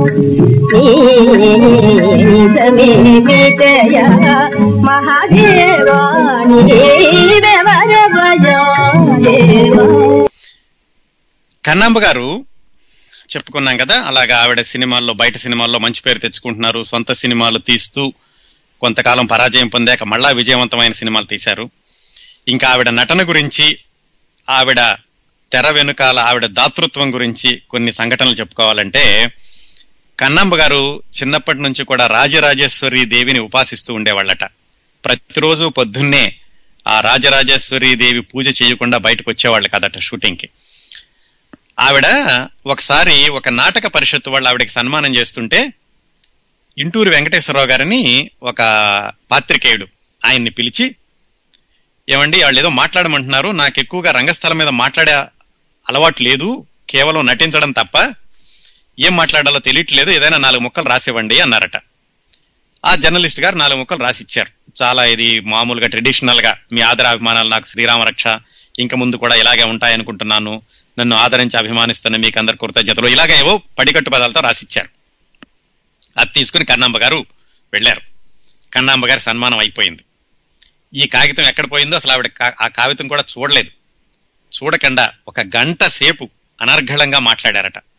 నిజమే విజయ మహాదేవా నీవెవర భజా దేవా కన్నాంబ గారు చెప్పుకున్నాం కదా అలాగా ఆవిడ సినిమాల్లో బయట సినిమాల్లో మంచి పేరు తెచ్చుకుంటున్నారు సొంత సినిమాలు తీస్తూ కొంతకాలం పరాజయం పొందాక మళ్ళా విజయవంతమైన సినిమాలు తీశారు ఇంకా ఆవిడ నటన గురించి ఆవిడ తెర వెనుకాల ఆవిడ దాతృత్వం గురించి కొన్ని సంఘటనలు చెప్పుకోవాలంటే కన్నాంబ గారు చిన్నప్పటి నుంచి కూడా రాజరాజేశ్వరి దేవిని ఉపాసిస్తూ ఉండేవాళ్ళట ప్రతిరోజు పొద్దున్నే ఆ రాజరాజేశ్వరి దేవి పూజ చేయకుండా బయటకు వచ్చేవాళ్ళు కదట షూటింగ్కి ఆవిడ ఒకసారి ఒక నాటక పరిషత్తు వాళ్ళు ఆవిడకి సన్మానం చేస్తుంటే ఇంటూరు వెంకటేశ్వరరావు గారిని ఒక పాత్రికేయుడు ఆయన్ని పిలిచి ఏమండి వాళ్ళు ఏదో మాట్లాడమంటున్నారు నాకు ఎక్కువగా రంగస్థలం మీద మాట్లాడే అలవాటు లేదు కేవలం నటించడం తప్ప ఏం మాట్లాడాలో తెలియట్లేదు ఏదైనా నాలుగు ముక్కలు రాసివ్వండి అన్నారట ఆ జర్నలిస్ట్ గారు నాలుగు ముక్కలు రాసిచ్చారు చాలా ఇది మామూలుగా ట్రెడిషనల్ గా మీ ఆదరాభిమానాలు నాకు శ్రీరామ రక్ష ఇంకా ముందు కూడా ఇలాగే ఉంటాయనుకుంటున్నాను నన్ను ఆదరించి అభిమానిస్తున్న మీకు అందరి కృతజ్ఞతలు ఇలాగే ఏవో పడికట్టు పదాలతో రాసిచ్చారు అది తీసుకుని కన్నాంబ గారు వెళ్ళారు కన్నాంబ గారి సన్మానం అయిపోయింది ఈ కాగితం ఎక్కడ పోయిందో అసలు ఆవిడ కా- ఆ కాగితం కూడా చూడలేదు చూడకుండా ఒక గంట సేపు అనర్ఘళంగా మాట్లాడారట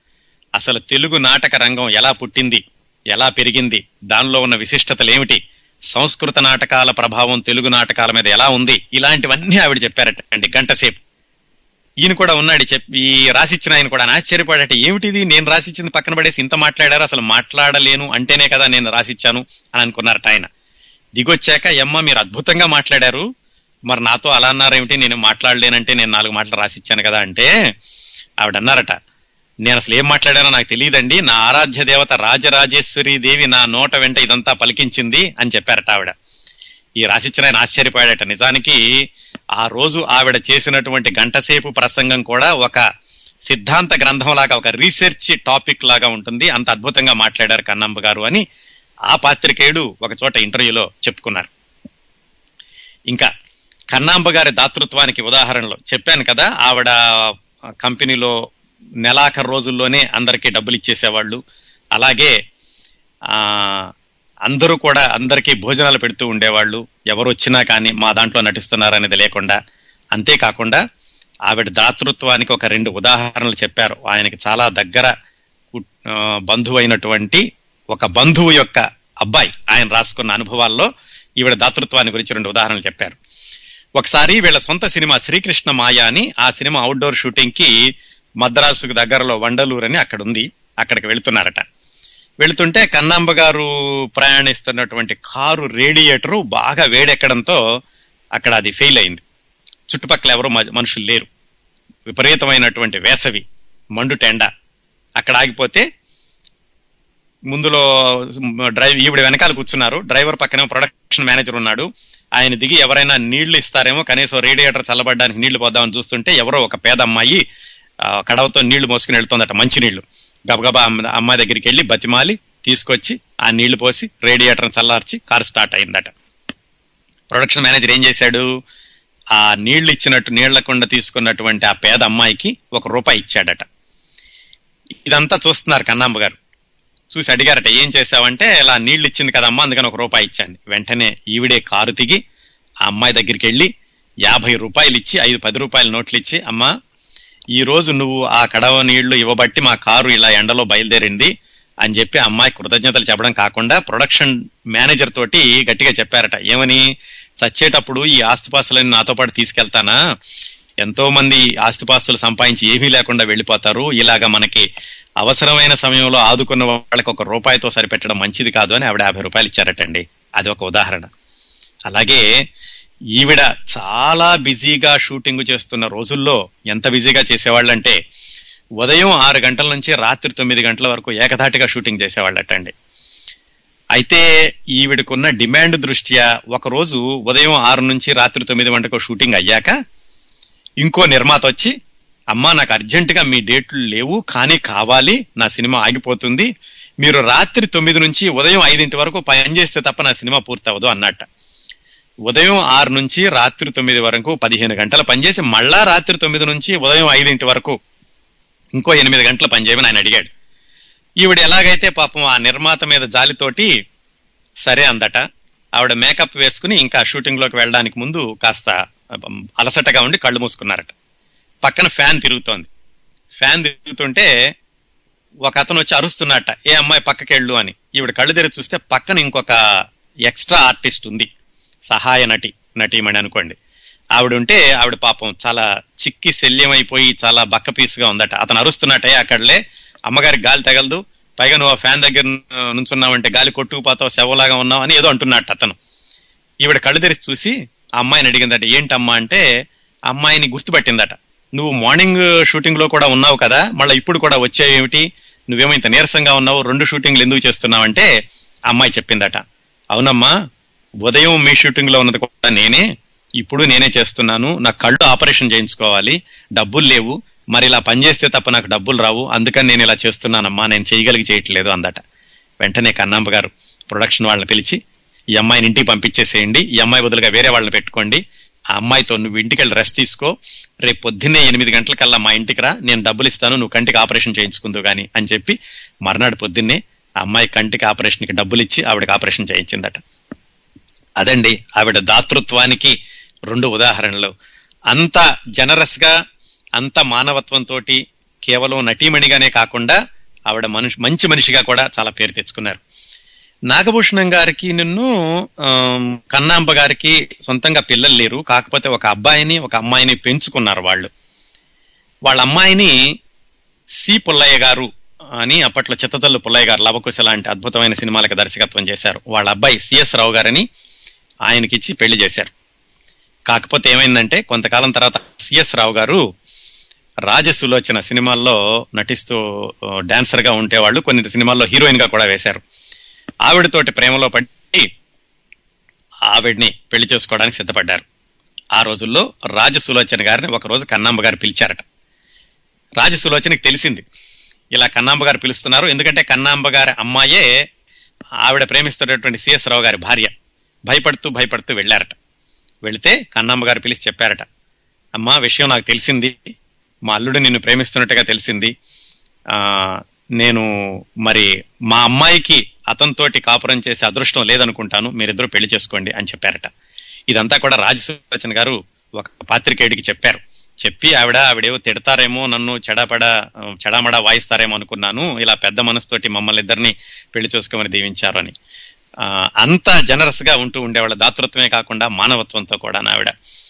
అసలు తెలుగు నాటక రంగం ఎలా పుట్టింది ఎలా పెరిగింది దానిలో ఉన్న విశిష్టతలు ఏమిటి సంస్కృత నాటకాల ప్రభావం తెలుగు నాటకాల మీద ఎలా ఉంది ఇలాంటివన్నీ ఆవిడ చెప్పారటండి గంట సేపు ఈయన కూడా ఉన్నాడు చెప్పి ఈ రాసిచ్చిన ఆయన కూడా ఆశ్చర్యపడట ఏమిటిది నేను రాసిచ్చింది పక్కన పడేసి ఇంత మాట్లాడారు అసలు మాట్లాడలేను అంటేనే కదా నేను రాసిచ్చాను అని అనుకున్నారట ఆయన దిగొచ్చాక ఎమ్మ మీరు అద్భుతంగా మాట్లాడారు మరి నాతో అలా అన్నారేమిటి నేను మాట్లాడలేనంటే నేను నాలుగు మాటలు రాసిచ్చాను కదా అంటే ఆవిడ అన్నారట నేను అసలు ఏం మాట్లాడానో నాకు తెలియదండి నా ఆరాధ్య దేవత రాజరాజేశ్వరి దేవి నా నోట వెంట ఇదంతా పలికించింది అని చెప్పారట ఆవిడ ఈ రాసిచ్చిన ఆయన ఆశ్చర్యపోయాడట నిజానికి ఆ రోజు ఆవిడ చేసినటువంటి గంటసేపు ప్రసంగం కూడా ఒక సిద్ధాంత గ్రంథం లాగా ఒక రీసెర్చ్ టాపిక్ లాగా ఉంటుంది అంత అద్భుతంగా మాట్లాడారు కన్నంబ గారు అని ఆ పాత్రికేయుడు ఒక చోట ఇంటర్వ్యూలో చెప్పుకున్నారు ఇంకా కన్నాంబ గారి దాతృత్వానికి ఉదాహరణలు చెప్పాను కదా ఆవిడ కంపెనీలో నెలాఖరు రోజుల్లోనే అందరికీ డబ్బులు ఇచ్చేసేవాళ్ళు అలాగే ఆ అందరూ కూడా అందరికీ భోజనాలు పెడుతూ ఉండేవాళ్ళు ఎవరు వచ్చినా కానీ మా దాంట్లో నటిస్తున్నారనేది లేకుండా అంతేకాకుండా ఆవిడ దాతృత్వానికి ఒక రెండు ఉదాహరణలు చెప్పారు ఆయనకి చాలా దగ్గర కు- ఆ, బంధువు అయినటువంటి ఒక బంధువు యొక్క అబ్బాయి ఆయన రాసుకున్న అనుభవాల్లో ఈవిడ దాతృత్వాన్ని గురించి రెండు ఉదాహరణలు చెప్పారు ఒకసారి వీళ్ళ సొంత సినిమా శ్రీకృష్ణ మాయ అని ఆ సినిమా అవుట్డోర్ షూటింగ్ కి మద్రాసుకు దగ్గరలో వండలూరు అని అక్కడ ఉంది అక్కడికి వెళుతున్నారట వెళుతుంటే కన్నాంబ గారు ప్రయాణిస్తున్నటువంటి కారు రేడియేటరు బాగా వేడెక్కడంతో అక్కడ అది ఫెయిల్ అయింది చుట్టుపక్కల ఎవరు మ- మనుషులు లేరు విపరీతమైనటువంటి వేసవి మండుటెండ అక్కడ ఆగిపోతే ముందులో డ్రైవ్ ఈవిడ వెనకాల కూర్చున్నారు డ్రైవర్ పక్కనే ప్రొడక్షన్ మేనేజర్ ఉన్నాడు ఆయన దిగి ఎవరైనా నీళ్లు ఇస్తారేమో కనీసం రేడియేటర్ చల్లబడడానికి నీళ్లు పోద్దామని చూస్తుంటే ఎవరో ఒక పేద అమ్మాయి ఆ, కడవతో నీళ్లు మోసుకుని వెళ్తుందట మంచి నీళ్లు గబగబా అమ్మ- అమ్మాయి దగ్గరికి వెళ్ళి బతిమాలి తీసుకొచ్చి ఆ నీళ్లు పోసి రేడియేటర్ చల్లార్చి కారు స్టార్ట్ అయిందట ప్రొడక్షన్ మేనేజర్ ఏం చేశాడు ఆ నీళ్లు ఇచ్చినట్టు నీళ్లకుండా తీసుకున్నటువంటి ఆ పేద అమ్మాయికి ఒక రూపాయి ఇచ్చాడట ఇదంతా చూస్తున్నారు కన్నాంబ గారు చూసి అడిగారట ఏం చేశావంటే ఇలా నీళ్లు ఇచ్చింది కదమ్మా అందుకని ఒక రూపాయి ఇచ్చాను వెంటనే ఈవిడే కారు దిగి ఆ అమ్మాయి దగ్గరికి వెళ్ళి యాభై రూపాయలు ఇచ్చి ఐదు పది రూపాయల నోట్లు ఇచ్చి అమ్మా ఈ రోజు నువ్వు ఆ కడవ నీళ్లు ఇవ్వబట్టి మా కారు ఇలా ఎండలో బయలుదేరింది అని చెప్పి ఆ అమ్మాయి కృతజ్ఞతలు చెప్పడం కాకుండా ప్రొడక్షన్ మేనేజర్ తోటి గట్టిగా చెప్పారట ఏమని చచ్చేటప్పుడు ఈ ఆస్తిపాస్తులని నాతో పాటు తీసుకెళ్తానా ఎంతో మంది ఆస్తిపాస్తులు సంపాదించి ఏమీ లేకుండా వెళ్ళిపోతారు ఇలాగా మనకి అవసరమైన సమయంలో ఆదుకున్న వాళ్ళకి ఒక రూపాయితో సరిపెట్టడం మంచిది కాదు అని ఆవిడ యాభై రూపాయలు ఇచ్చారటండి అది ఒక ఉదాహరణ అలాగే ఈవిడ చాలా బిజీగా షూటింగ్ చేస్తున్న రోజుల్లో ఎంత బిజీగా చేసేవాళ్ళంటే ఉదయం ఆరు గంటల నుంచి రాత్రి తొమ్మిది గంటల వరకు ఏకధాటిగా షూటింగ్ చేసేవాళ్ళటండి అయితే ఈవిడకున్న డిమాండ్ దృష్ట్యా ఒక రోజు ఉదయం ఆరు నుంచి రాత్రి తొమ్మిది గంటలకు షూటింగ్ అయ్యాక ఇంకో నిర్మాత వచ్చి అమ్మా నాకు అర్జెంటుగా మీ డేట్లు లేవు కానీ కావాలి నా సినిమా ఆగిపోతుంది మీరు రాత్రి తొమ్మిది నుంచి ఉదయం ఐదింటి వరకు పని చేస్తే తప్ప నా సినిమా పూర్తవదు అన్నట్ట ఉదయం ఆరు నుంచి రాత్రి తొమ్మిది వరకు పదిహేను గంటలు పనిచేసి మళ్ళా రాత్రి తొమ్మిది నుంచి ఉదయం ఐదింటి వరకు ఇంకో ఎనిమిది గంటలు పనిచేయమని ఆయన అడిగాడు ఈవిడ ఎలాగైతే పాపం ఆ నిర్మాత మీద జాలితోటి సరే అందట ఆవిడ మేకప్ వేసుకుని ఇంకా షూటింగ్ లోకి వెళ్ళడానికి ముందు కాస్త అమ్, అలసటగా ఉండి కళ్ళు మూసుకున్నారట పక్కన ఫ్యాన్ తిరుగుతోంది ఫ్యాన్ తిరుగుతుంటే ఒక అతను వచ్చి అరుస్తున్నట్ట ఏ అమ్మాయి పక్కకెళ్ళు అని ఈవిడ కళ్ళు తెరిచి చూస్తే పక్కన ఇంకొక ఎక్స్ట్రా ఆర్టిస్ట్ ఉంది సహాయ నటి నటీమణి అనుకోండి ఆవిడ ఉంటే ఆవిడ పాపం చాలా చిక్కి శల్యమైపోయి చాలా బక్క పీసుగా ఉందట అతను అరుస్తున్నట్టే అక్కడలే అమ్మగారికి గాలి తగలదు పైగా నువ్వు ఆ ఫ్యాన్ దగ్గర ఆ, నుంచున్నావంటే గాలి కొట్టుకుపోతావు శవలాగా ఉన్నావు అని ఏదో అంటున్నట్టు అతను ఈవిడ కళ్ళు తెరిచి చూసి ఆ అమ్మాయిని అడిగిందట ఏంటమ్మా అంటే ఆ అమ్మాయిని గుర్తుపట్టిందట నువ్వు మార్నింగ్ షూటింగ్ లో కూడా ఉన్నావు కదా మళ్ళీ ఇప్పుడు కూడా వచ్చావు ఏమిటి నువ్వేమో ఇంత నీరసంగా ఉన్నావు రెండు షూటింగ్లు ఎందుకు చేస్తున్నావంటే ఆ అమ్మాయి చెప్పిందట అవునమ్మా ఉదయం మీ షూటింగ్ లో ఉన్నది కూడా నేనే ఇప్పుడు నేనే చేస్తున్నాను నా కళ్ళు ఆపరేషన్ చేయించుకోవాలి డబ్బులు లేవు మరి ఇలా పనిచేస్తే తప్ప నాకు డబ్బులు రావు అందుకని నేను ఇలా చేస్తున్నానమ్మా నేను చేయగలిగి చేయట్లేదు అందట వెంటనే కన్నాంబ గారు ప్రొడక్షన్ వాళ్ళని పిలిచి ఈ అమ్మాయిని ఇంటికి పంపించేసేయండి ఈ అమ్మాయి బదులుగా వేరే వాళ్ళని పెట్టుకోండి ఆ అమ్మాయితో నువ్వు ఇంటికి వెళ్ళి రెస్ట్ తీసుకో రేపు పొద్దున్నే ఎనిమిది గంటలకల్లా మా ఇంటికి రా నేను డబ్బులు ఇస్తాను నువ్వు కంటికి ఆపరేషన్ చేయించుకుందు గాని అని చెప్పి మర్నాడు పొద్దున్నే ఆ అమ్మాయి కంటికి ఆపరేషన్కి డబ్బులు ఇచ్చి ఆవిడకి ఆపరేషన్ చేయించిందట అదండి ఆవిడ దాతృత్వానికి రెండు ఉదాహరణలు అంత జనరస్ గా అంత మానవత్వంతో కేవలం నటీమణిగానే కాకుండా ఆవిడ మనిషి మంచి మనిషిగా కూడా చాలా పేరు తెచ్చుకున్నారు నాగభూషణం గారికి నిన్ను ఆమ్, కన్నాంబ గారికి సొంతంగా పిల్లలు లేరు కాకపోతే ఒక అబ్బాయిని ఒక అమ్మాయిని పెంచుకున్నారు వాళ్ళు వాళ్ళ అమ్మాయిని సి పుల్లయ్య గారు అని అప్పట్లో చిత్తతల్లు పుల్లయ్య గారు లవకుశ లాంటి అద్భుతమైన సినిమాలకు దర్శకత్వం చేశారు వాళ్ళ అబ్బాయి సిఎస్ రావు గారని ఆయనకిచ్చి పెళ్లి చేశారు కాకపోతే ఏమైందంటే కొంతకాలం తర్వాత సిఎస్ రావు గారు రాజసులోచన సినిమాల్లో నటిస్తూ డాన్సర్ గా ఉండేవాళ్ళు కొన్ని సినిమాల్లో హీరోయిన్ గా కూడా వేశారు ఆవిడతోటి ప్రేమలో పడి ఆవిడ్ని పెళ్లి చేసుకోవడానికి సిద్ధపడ్డారు ఆ రోజుల్లో రాజసులోచన గారిని ఒక రోజు కన్నాంబ గారు పిలిచారట రాజసులోచనకి తెలిసింది ఇలా కన్నాంబ గారు పిలుస్తున్నారు ఎందుకంటే కన్నాంబ గారి అమ్మాయే ఆవిడ ప్రేమిస్తున్నటువంటి సిఎస్ రావు గారి భార్య భయపడుతూ భయపడుతూ వెళ్ళారట వెళితే కన్నాంబ గారు పిలిచి చెప్పారట అమ్మా విషయం నాకు తెలిసింది మా అల్లుడు నిన్ను ప్రేమిస్తున్నట్టుగా తెలిసింది ఆ నేను మరి మా అమ్మాయికి అతనితోటి కాపురం చేసే అదృష్టం లేదనుకుంటాను మీరిద్దరూ పెళ్లి చేసుకోండి అని చెప్పారట ఇదంతా కూడా రాజసులోచన గారు ఒక పాత్రికేయుడికి చెప్పారు చెప్పి ఆవిడ ఆవిడేవో తిడతారేమో నన్ను చెడాపడ చెడామడా వాయిస్తారేమో అనుకున్నాను ఇలా పెద్ద మనసుతోటి మమ్మల్ని ఇద్దరిని పెళ్లి చేసుకోమని దీవించారు అని ఆ, అంత జనరస్ గా ఉంటూ ఉండేవాళ్ళ దాతృత్వమే కాకుండా మానవత్వంతో కూడా ఆవిడ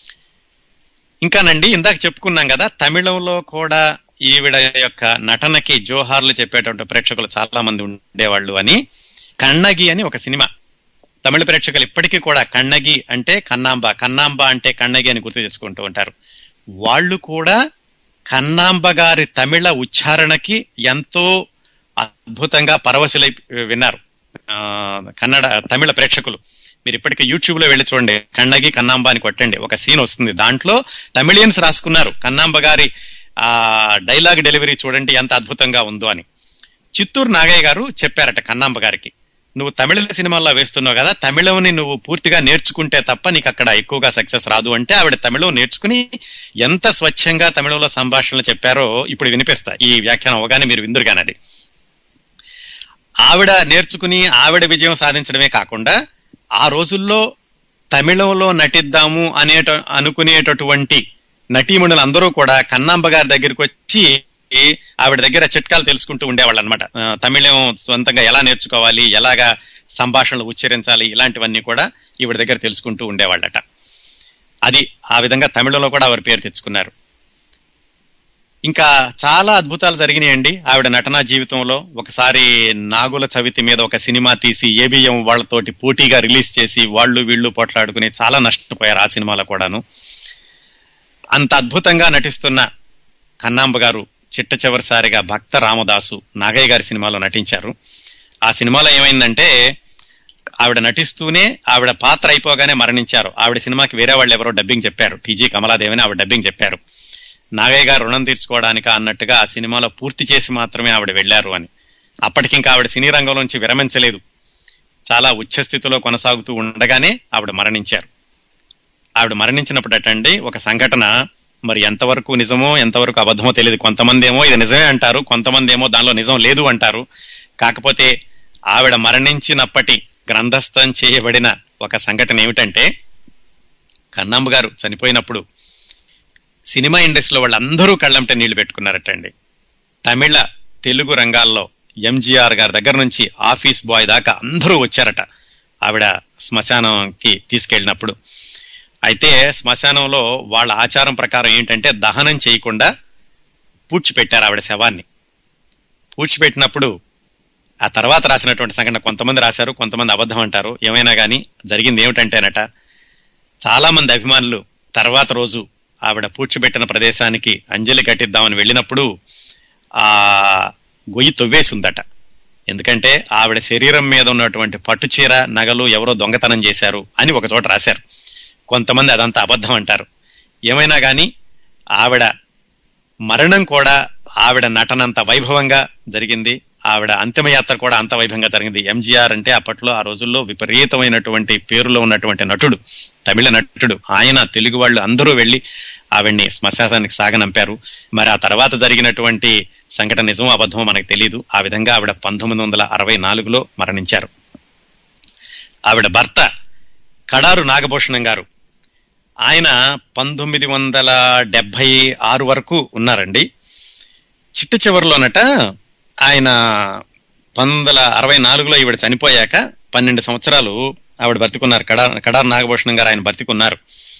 ఇంకానండి ఇందాక చెప్పుకున్నాం కదా తమిళంలో కూడా ఈవిడ యొక్క నటనకి జోహార్లు చెప్పేటువంటి ప్రేక్షకులు చాలా మంది ఉండేవాళ్ళు అని కన్నగి అని ఒక సినిమా తమిళ ప్రేక్షకులు ఇప్పటికీ కూడా కన్నగి అంటే కన్నాంబ కన్నాంబ అంటే కన్నగి అని గుర్తు తెచ్చుకుంటూ ఉంటారు వాళ్ళు కూడా కన్నాంబ గారి తమిళ ఉచ్చారణకి ఎంతో అద్భుతంగా పరవశులై విన్నారు ఆ, కన్నడ తమిళ ప్రేక్షకులు మీరు ఇప్పటికీ యూట్యూబ్ లో వెళ్ళి చూడండి కన్నగి కన్నాంబ అని కొట్టండి ఒక సీన్ వస్తుంది దాంట్లో తమిళియన్స్ రాసుకున్నారు కన్నాంబ గారి ఆ డైలాగ్ డెలివరీ చూడండి ఎంత అద్భుతంగా ఉందో అని చిత్తూరు నాగయ్య గారు చెప్పారట కన్నాంబ గారికి నువ్వు తమిళ సినిమాల్లో వేస్తున్నావు కదా తమిళంని నువ్వు పూర్తిగా నేర్చుకుంటే తప్ప నీకు అక్కడ ఎక్కువగా సక్సెస్ రాదు అంటే ఆవిడ తమిళం నేర్చుకుని ఎంత స్వచ్ఛంగా తమిళంలో సంభాషణలు చెప్పారో ఇప్పుడు వినిపిస్తా ఈ వ్యాఖ్యానం అవగానే మీరు విందురు కానది ఆవిడ నేర్చుకుని ఆవిడ విజయం సాధించడమే కాకుండా ఆ రోజుల్లో తమిళంలో నటిద్దాము అనేట అనుకునేటటువంటి నటీమణులు అందరూ కూడా కన్నాంబ గారి దగ్గరికి వచ్చి ఆవిడ దగ్గర చిట్కాలు తెలుసుకుంటూ ఉండేవాళ్ళు అనమాట తమిళం సొంతంగా ఎలా నేర్చుకోవాలి ఎలాగా సంభాషణలు ఉచ్చరించాలి ఇలాంటివన్నీ కూడా ఈవిడ దగ్గర తెలుసుకుంటూ ఉండేవాళ్ళట అది ఆ విధంగా తమిళంలో కూడా వారి పేరు తెచ్చుకున్నారు ఇంకా చాలా అద్భుతాలు జరిగినాయండి ఆవిడ నటనా జీవితంలో ఒకసారి నాగుల చవితి మీద ఒక సినిమా తీసి ఏబిఎం వాళ్ళతోటి పోటీగా రిలీజ్ చేసి వాళ్ళు వీళ్ళు పోట్లాడుకుని చాలా నష్టపోయారు ఆ సినిమాలో కూడాను అంత అద్భుతంగా నటిస్తున్న కన్నాంబ గారు చిట్ట చివరిసారిగా భక్త రామదాసు నాగయ్య గారి సినిమాలో నటించారు ఆ సినిమాలో ఏమైందంటే ఆవిడ నటిస్తూనే ఆవిడ పాత్ర అయిపోగానే మరణించారు ఆవిడ సినిమాకి వేరే వాళ్ళు ఎవరో డబ్బింగ్ చెప్పారు టీజీ కమలాదేవిని ఆవిడ డబ్బింగ్ చెప్పారు నాగయ్య గారు రుణం తీర్చుకోవడానికి అన్నట్టుగా ఆ సినిమాలో పూర్తి చేసి మాత్రమే ఆవిడ వెళ్లారు అని అప్పటికింకా ఆవిడ సినీ రంగంలోంచి విరమించలేదు చాలా ఉచ్చ స్థితిలో కొనసాగుతూ ఉండగానే ఆవిడ మరణించారు ఆవిడ మరణించినప్పుడు అటండి ఒక సంఘటన మరి ఎంతవరకు నిజమో ఎంతవరకు అబద్ధమో తెలియదు కొంతమంది ఏమో ఇది నిజమే అంటారు కొంతమంది ఏమో దానిలో నిజం లేదు అంటారు కాకపోతే ఆవిడ మరణించినప్పటి గ్రంథస్థం చేయబడిన ఒక సంఘటన ఏమిటంటే కన్నాంబ గారు చనిపోయినప్పుడు సినిమా ఇండస్ట్రీలో వాళ్ళందరూ కళ్ళంట నీళ్లు పెట్టుకున్నారటండి తమిళ తెలుగు రంగాల్లో ఎంజీఆర్ గారి దగ్గర నుంచి ఆఫీస్ బాయ్ దాకా అందరూ వచ్చారట ఆవిడ శ్మశానంకి తీసుకెళ్ళినప్పుడు అయితే శ్మశానంలో వాళ్ళ ఆచారం ప్రకారం ఏంటంటే దహనం చేయకుండా పూడ్చిపెట్టారు ఆవిడ శవాన్ని పూడ్చిపెట్టినప్పుడు ఆ తర్వాత రాసినటువంటి సంఘటన కొంతమంది రాశారు కొంతమంది అబద్ధం అంటారు ఏమైనా కానీ జరిగింది ఏమిటంటేనట చాలా మంది అభిమానులు తర్వాత రోజు ఆవిడ పూడ్చిపెట్టిన ప్రదేశానికి అంజలి కట్టిద్దామని వెళ్ళినప్పుడు ఆ గొయ్యి తవ్వేసి ఉందట ఎందుకంటే ఆవిడ శరీరం మీద ఉన్నటువంటి పట్టు చీర నగలు ఎవరో దొంగతనం చేశారు అని ఒక చోట రాశారు కొంతమంది అదంతా అబద్ధం అంటారు ఏమైనా కానీ ఆవిడ మరణం కూడా ఆవిడ నటనంత వైభవంగా జరిగింది ఆవిడ అంతిమయాత్ర కూడా అంత వైభవంగా జరిగింది ఎంజీఆర్ అంటే అప్పట్లో ఆ రోజుల్లో విపరీతమైనటువంటి పేరులో ఉన్నటువంటి నటుడు తమిళ నటుడు ఆయన తెలుగు వాళ్ళు అందరూ వెళ్ళి ఆవిడ్ని శ్మశానానికి సాగనంపారు మరి ఆ తర్వాత జరిగినటువంటి సంఘటన నిజమో అబద్ధమో మనకు తెలియదు ఆ విధంగా ఆవిడ పంతొమ్మిది వందల అరవై నాలుగులో మరణించారు ఆవిడ భర్త కడారు నాగభూషణం గారు ఆయన పంతొమ్మిది వందల డెబ్బై ఆరు వరకు ఉన్నారండి చిట్ట చివరిలోనట ఆయన పంతొమ్మిది వందల అరవై నాలుగులో ఈవిడ చనిపోయాక పన్నెండు సంవత్సరాలు ఆవిడ బ్రతికున్నారు కడా కడార్ నాగభూషణం గారు ఆయన బ్రతికున్నారు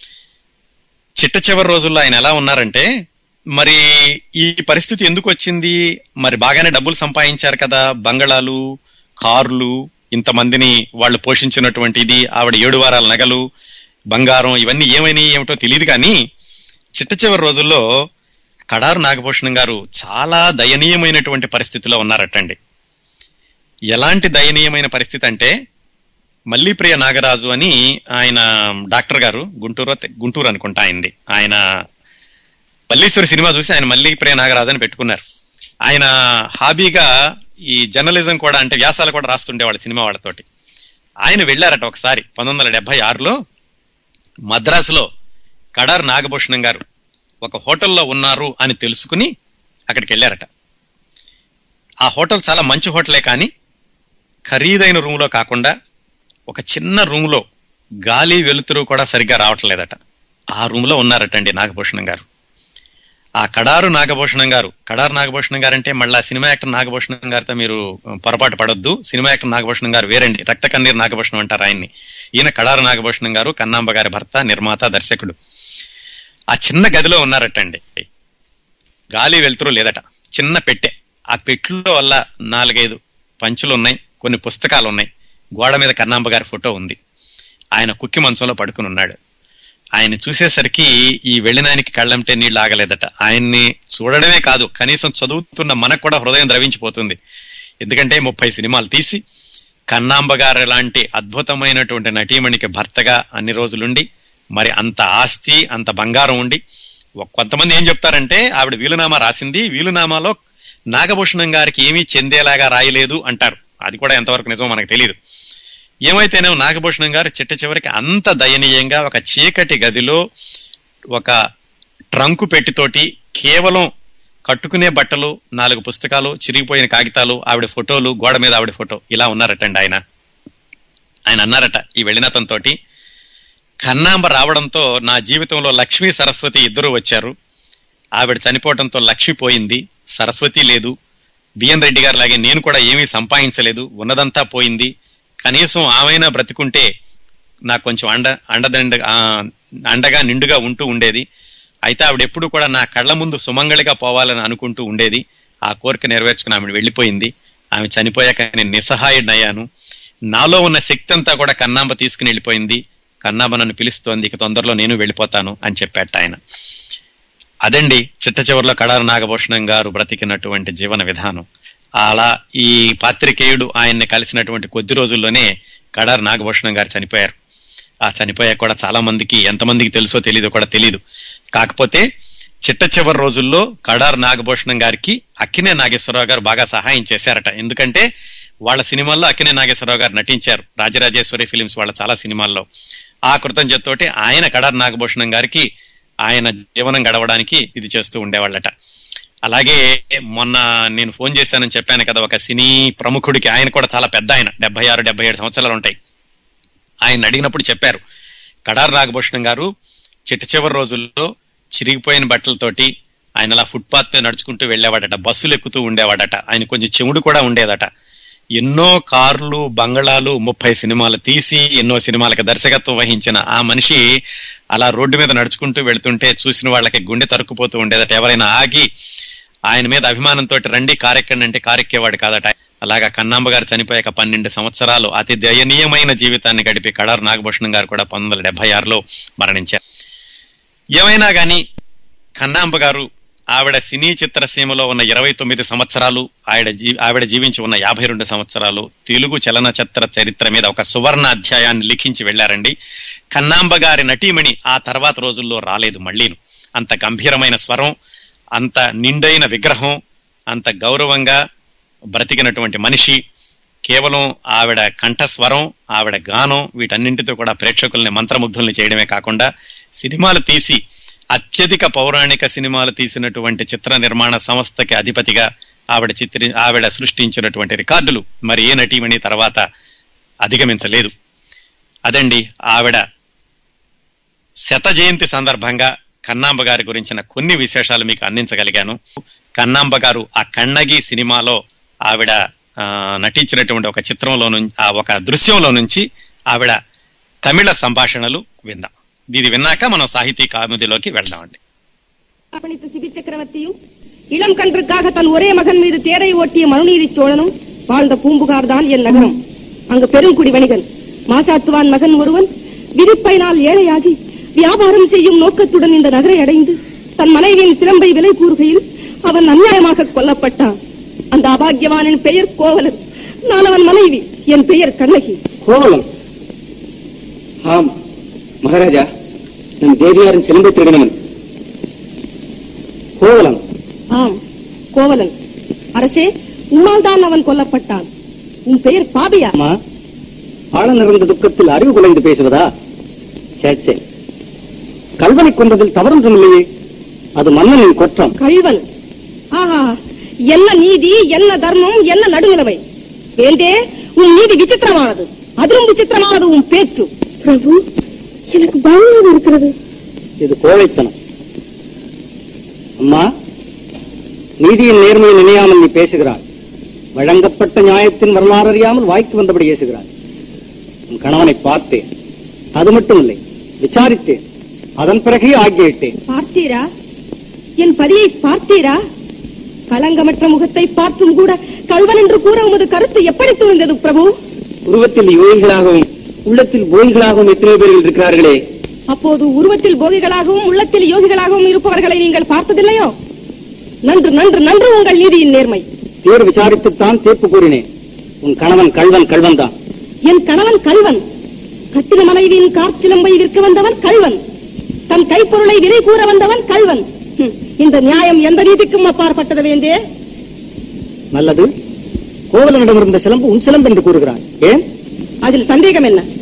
చిట్ట చివరి రోజుల్లో ఆయన ఎలా ఉన్నారంటే మరి ఈ పరిస్థితి ఎందుకు వచ్చింది మరి బాగానే డబ్బులు సంపాదించారు కదా బంగళాలు కార్లు ఇంతమందిని వాళ్ళు పోషించినటువంటి ఇది ఆవిడ ఏడు వారాల నగలు బంగారం ఇవన్నీ ఏమైనాయి ఏమిటో తెలియదు కానీ చిట్ట చివరి రోజుల్లో కడారు నాగభూషణం గారు చాలా దయనీయమైనటువంటి పరిస్థితిలో ఉన్నారటండి ఎలాంటి దయనీయమైన పరిస్థితి అంటే మల్లీప్రియ నాగరాజు అని ఆయన డాక్టర్ గారు గుంటూరు గుంటూరు అనుకుంటా అయింది ఆయన మల్లీశ్వరి సినిమా చూసి ఆయన మల్లీప్రియ నాగరాజు అని పెట్టుకున్నారు ఆయన హాబీగా ఈ జర్నలిజం కూడా అంటే వ్యాసాలు కూడా రాస్తుండేవాళ్ళు సినిమా వాళ్ళతోటి ఆయన వెళ్ళారట ఒకసారి పంతొమ్మిది వందల డెబ్బై ఆరులో మద్రాసులో కడార్ నాగభూషణం గారు ఒక హోటల్లో ఉన్నారు అని తెలుసుకుని అక్కడికి వెళ్ళారట ఆ హోటల్ చాలా మంచి హోటలే కానీ ఖరీదైన రూమ్లో కాకుండా ఒక చిన్న రూమ్లో గాలి వెలుతురు కూడా సరిగ్గా రావట్లేదట ఆ రూమ్లో ఉన్నారటండి నాగభూషణం గారు ఆ కడారు నాగభూషణం గారు కడారు నాగభూషణం గారు అంటే మళ్ళీ సినిమా యాక్టర్ నాగభూషణం గారితో మీరు పొరపాటు పడొద్దు సినిమా యాక్టర్ నాగభూషణం గారు వేరండి రక్త కన్నీరు నాగభూషణం అంటారు ఆయన్ని ఈయన కడారు నాగభూషణం గారు కన్నాంబ గారి భర్త నిర్మాత దర్శకుడు ఆ చిన్న గదిలో ఉన్నారటండి గాలి వెలుతురు లేదట చిన్న పెట్టె ఆ పెట్టులో వల్ల నాలుగైదు పంచులు ఉన్నాయి కొన్ని పుస్తకాలు ఉన్నాయి గోడ మీద కన్నాంబ గారి ఫోటో ఉంది ఆయన కుక్కి మంచంలో పడుకుని ఉన్నాడు ఆయన చూసేసరికి ఈ వెళ్ళినానికి కళ్ళంటే నీళ్ళు ఆగలేదట ఆయన్ని చూడడమే కాదు కనీసం చదువుతున్న మనకు కూడా హృదయం ద్రవించిపోతుంది ఎందుకంటే ముప్పై సినిమాలు తీసి కన్నాంబ గారు లాంటి అద్భుతమైనటువంటి నటీమణికి భర్తగా అన్ని రోజులుండి మరి అంత ఆస్తి అంత బంగారం ఉండి ఒక- కొంతమంది ఏం చెప్తారంటే ఆవిడ వీలునామా రాసింది వీలునామాలో నాగభూషణం గారికి ఏమీ చెందేలాగా రాయలేదు అంటారు అది కూడా ఎంతవరకు నిజమో మనకు తెలియదు ఏమైతేనే నాగభూషణం గారు చిట్ట చివరికి అంత దయనీయంగా ఒక చీకటి గదిలో ఒక ట్రంకు పెట్టితోటి కేవలం కట్టుకునే బట్టలు నాలుగు పుస్తకాలు చిరిగిపోయిన కాగితాలు ఆవిడ ఫోటోలు గోడ మీద ఆవిడ ఫోటో ఇలా ఉన్నారటండి ఆయన ఆయన అన్నారట ఈ వెళ్ళినతనితోటి కన్నాంబ రావడంతో నా జీవితంలో లక్ష్మీ సరస్వతి ఇద్దరు వచ్చారు ఆవిడ చనిపోవడంతో లక్ష్మి పోయింది సరస్వతి లేదు బిఎన్ రెడ్డి గారు లాగే నేను కూడా ఏమీ సంపాదించలేదు ఉన్నదంతా పోయింది కనీసం ఆమెనా బ్రతికుంటే నాకు కొంచెం అండ అండదండ ఆ, అండగా నిండుగా ఉంటూ ఉండేది అయితే ఆవిడ ఎప్పుడు కూడా నా కళ్ళ ముందు సుమంగళిగా పోవాలని అనుకుంటూ ఉండేది ఆ కోరిక నెరవేర్చుకుని ఆమె వెళ్ళిపోయింది ఆమె చనిపోయాక నేను నిస్సహాయుడయ్యాను నాలో ఉన్న శక్తి అంతా కూడా కన్నాంబ తీసుకుని వెళ్ళిపోయింది కన్నాంబ నన్ను పిలుస్తోంది ఇక తొందరలో నేను వెళ్ళిపోతాను అని చెప్పాట ఆయన అదండి చిట్ట చివరిలో కడారు నాగభూషణం గారు బ్రతికినటువంటి జీవన విధానం అలా ఈ పాత్రికేయుడు ఆయన్ని కలిసినటువంటి కొద్ది రోజుల్లోనే కడారు నాగభూషణం గారు చనిపోయారు ఆ చనిపోయాక కూడా చాలా మందికి ఎంతమందికి తెలుసో తెలియదో కూడా తెలియదు కాకపోతే చిట్ట చివరి రోజుల్లో కడారు నాగభూషణం గారికి అక్కినే నాగేశ్వరరావు గారు బాగా సహాయం చేశారట ఎందుకంటే వాళ్ళ సినిమాల్లో అక్కినే నాగేశ్వరరావు గారు నటించారు రాజరాజేశ్వరి ఫిలిమ్స్ వాళ్ళ చాలా సినిమాల్లో ఆ కృతజ్ఞతతోటి ఆయన కడారు నాగభూషణం గారికి ఆయన జీవనం గడవడానికి ఇది చేస్తూ ఉండేవాళ్ళట అలాగే మొన్న నేను ఫోన్ చేశానని చెప్పాను కదా ఒక సినీ ప్రముఖుడికి ఆయన కూడా చాలా పెద్ద ఆయన డెబ్బై ఆరు డెబ్బై ఏడు సంవత్సరాలు ఉంటాయి ఆయన అడిగినప్పుడు చెప్పారు కడారు నాగభూషణం గారు చిట్ట చివరి రోజుల్లో చిరిగిపోయిన బట్టలతోటి ఆయన అలా ఫుట్పాత్ మీద నడుచుకుంటూ వెళ్ళేవాడట బస్సులు ఎక్కుతూ ఉండేవాడట ఆయన కొంచెం చెముడు కూడా ఉండేదట ఎన్నో కార్లు బంగళాలు ముప్పై సినిమాలు తీసి ఎన్నో సినిమాలకు దర్శకత్వం వహించిన ఆ మనిషి అలా రోడ్డు మీద నడుచుకుంటూ వెళ్తుంటే చూసిన వాళ్ళకి గుండె తరుక్కుపోతూ ఉండేదట ఎవరైనా ఆగి ఆయన మీద అభిమానంతో రండి కారెక్కండి అంటే కారెక్కేవాడు కాదట అలాగా కన్నాంబ గారు చనిపోయాక పన్నెండు సంవత్సరాలు అతి దయనీయమైన జీవితాన్ని గడిపి కడారు నాగభూషణం గారు కూడా పంతొమ్మిది వందల డెబ్బై ఆరులో మరణించారు ఏమైనా గాని కన్నాంబ గారు ఆవిడ సినీ చిత్రసీమలో ఉన్న ఇరవై తొమ్మిది సంవత్సరాలు ఆవిడ జీ ఆవిడ జీవించి ఉన్న యాభై రెండు సంవత్సరాలు తెలుగు చలనచిత్ర చరిత్ర మీద ఒక సువర్ణ అధ్యాయాన్ని లిఖించి వెళ్లారండి కన్నాంబ గారి నటీమణి ఆ తర్వాత రోజుల్లో రాలేదు మళ్ళీను అంత గంభీరమైన స్వరం అంత నిండైన విగ్రహం అంత గౌరవంగా బ్రతికినటువంటి మనిషి కేవలం ఆవిడ కంఠస్వరం ఆవిడ గానం వీటన్నింటితో కూడా ప్రేక్షకుల్ని మంత్రముగ్ధుల్ని చేయడమే కాకుండా సినిమాలు తీసి అత్యధిక పౌరాణిక సినిమాలు తీసినటువంటి చిత్ర నిర్మాణ సంస్థకి అధిపతిగా ఆవిడ చిత్రి ఆవిడ సృష్టించినటువంటి రికార్డులు మరి ఏ నటీమణి తర్వాత అధిగమించలేదు అదండి ఆవిడ శత జయంతి సందర్భంగా కన్నాంబ గారి గురించిన కొన్ని విశేషాలు మీకు అందించగలిగాను కన్నాంబ గారు ఆ కన్నగి సినిమాలో ఆవిడ ఆ, నటించినటువంటి ఒక చిత్రంలో నుంచి ఆ ఒక దృశ్యంలో నుంచి ఆవిడ తమిళ సంభాషణలు విందాం ఇది విన్నాక మనం సాహితీ కామెడీలోకి వెళ్దామండి பணித்த சிபி சக்கரவர்த்தியும் இளம் கன்றுக்காக தன் ஒரே மகன் மீது தேரை ஓட்டிய மனுநீதி சோழனும் வாழ்ந்த பூம்புகார் தான் என் நகரம் அங்கு பெருங்குடி வணிகன் மாசாத்துவான் மகன் ஒருவன் விதிப்பையினால் ஏழையாகி வியாபாரம் செய்யும் நோக்கத்துடன் இந்த நகரை அடைந்து தன் மனைவியின் சிலம்பை விலை கூறுகையில் அவன் அநியாயமாக கொல்லப்பட்டான் அந்த அபாகியவானின் பெயர் கோவலன் நான் அவன் மனைவி என் பெயர் கண்ணகி கோவலம் ஆம் மகாராஜா நம் தேவியாரின் சிலம்பை திருடினவன் கோவலம் ஆம் கோவலன் அரசே உன்னால் தான் அவன் கொல்லப்பட்டான் உன் பெயர் பாபியா அம்மா ஆழ நிறைந்த துக்கத்தில் அறிவு குலைந்து பேசுவதா சேச்சே கல்வனை கொன்றதில் தவறொன்றும் இல்லையே அது மன்னனின் குற்றம் கள்வன் ஆஹா என்ன நீதி என்ன தர்மம் என்ன நடுநிலைமை வேண்டே உன் நீதி விசித்திரமானது அதிலும் விசித்திரமானது உன் பேச்சு பிரபு எனக்கு பயமாக இருக்கிறது இது கோழைத்தனம் அம்மா நீதியின் நேர்மையை நினையாமல் நீ பேசுகிறாய் வழங்கப்பட்ட நியாயத்தின் வரலாறு அறியாமல் வாய்க்கு வந்தபடி பேசுகிறாய் உன் கணவனை பார்த்தேன் அது மட்டும் இல்லை விசாரித்தேன் அதன் பிறகே ஆகியிட்டேன் பார்த்தீரா என் பதியை பார்த்தீரா களங்கமற்ற முகத்தை பார்த்தும் கூட கள்வன் என்று கூற உமது கருத்து எப்படி துணிந்தது பிரபு உருவத்தில் யோகிகளாகவும் உள்ளத்தில் போகிகளாகவும் எத்தனை பேர்கள் இருக்கிறார்களே அப்போது உருவத்தில் போகிகளாகவும் உள்ளத்தில் யோகிகளாகவும் இருப்பவர்களை நீங்கள் பார்த்ததில்லையோ நன்று நன்று நன்று உங்கள் நீதியின் நேர்மை தேர் விசாரித்துத்தான் தீர்ப்பு கூறினேன் உன் கணவன் கள்வன் கள்வன் தான் என் கணவன் கல்வன் கட்டின மனைவியின் காற்சிலம்பை விற்க வந்தவன் கல்வன் தன் கைப்பொருளை விலை கூற வந்தவன் கல்வன் ஹம், இந்த நியாயம் எந்த நீதிக்கும் அப்பாற்பட்டது வேண்டே நல்லது கோவலனிடம் இருந்த சிலம்பு உன் சிலம்பு என்று கூறுகிறான் ஏன் அதில் சந்தேகம் என்ன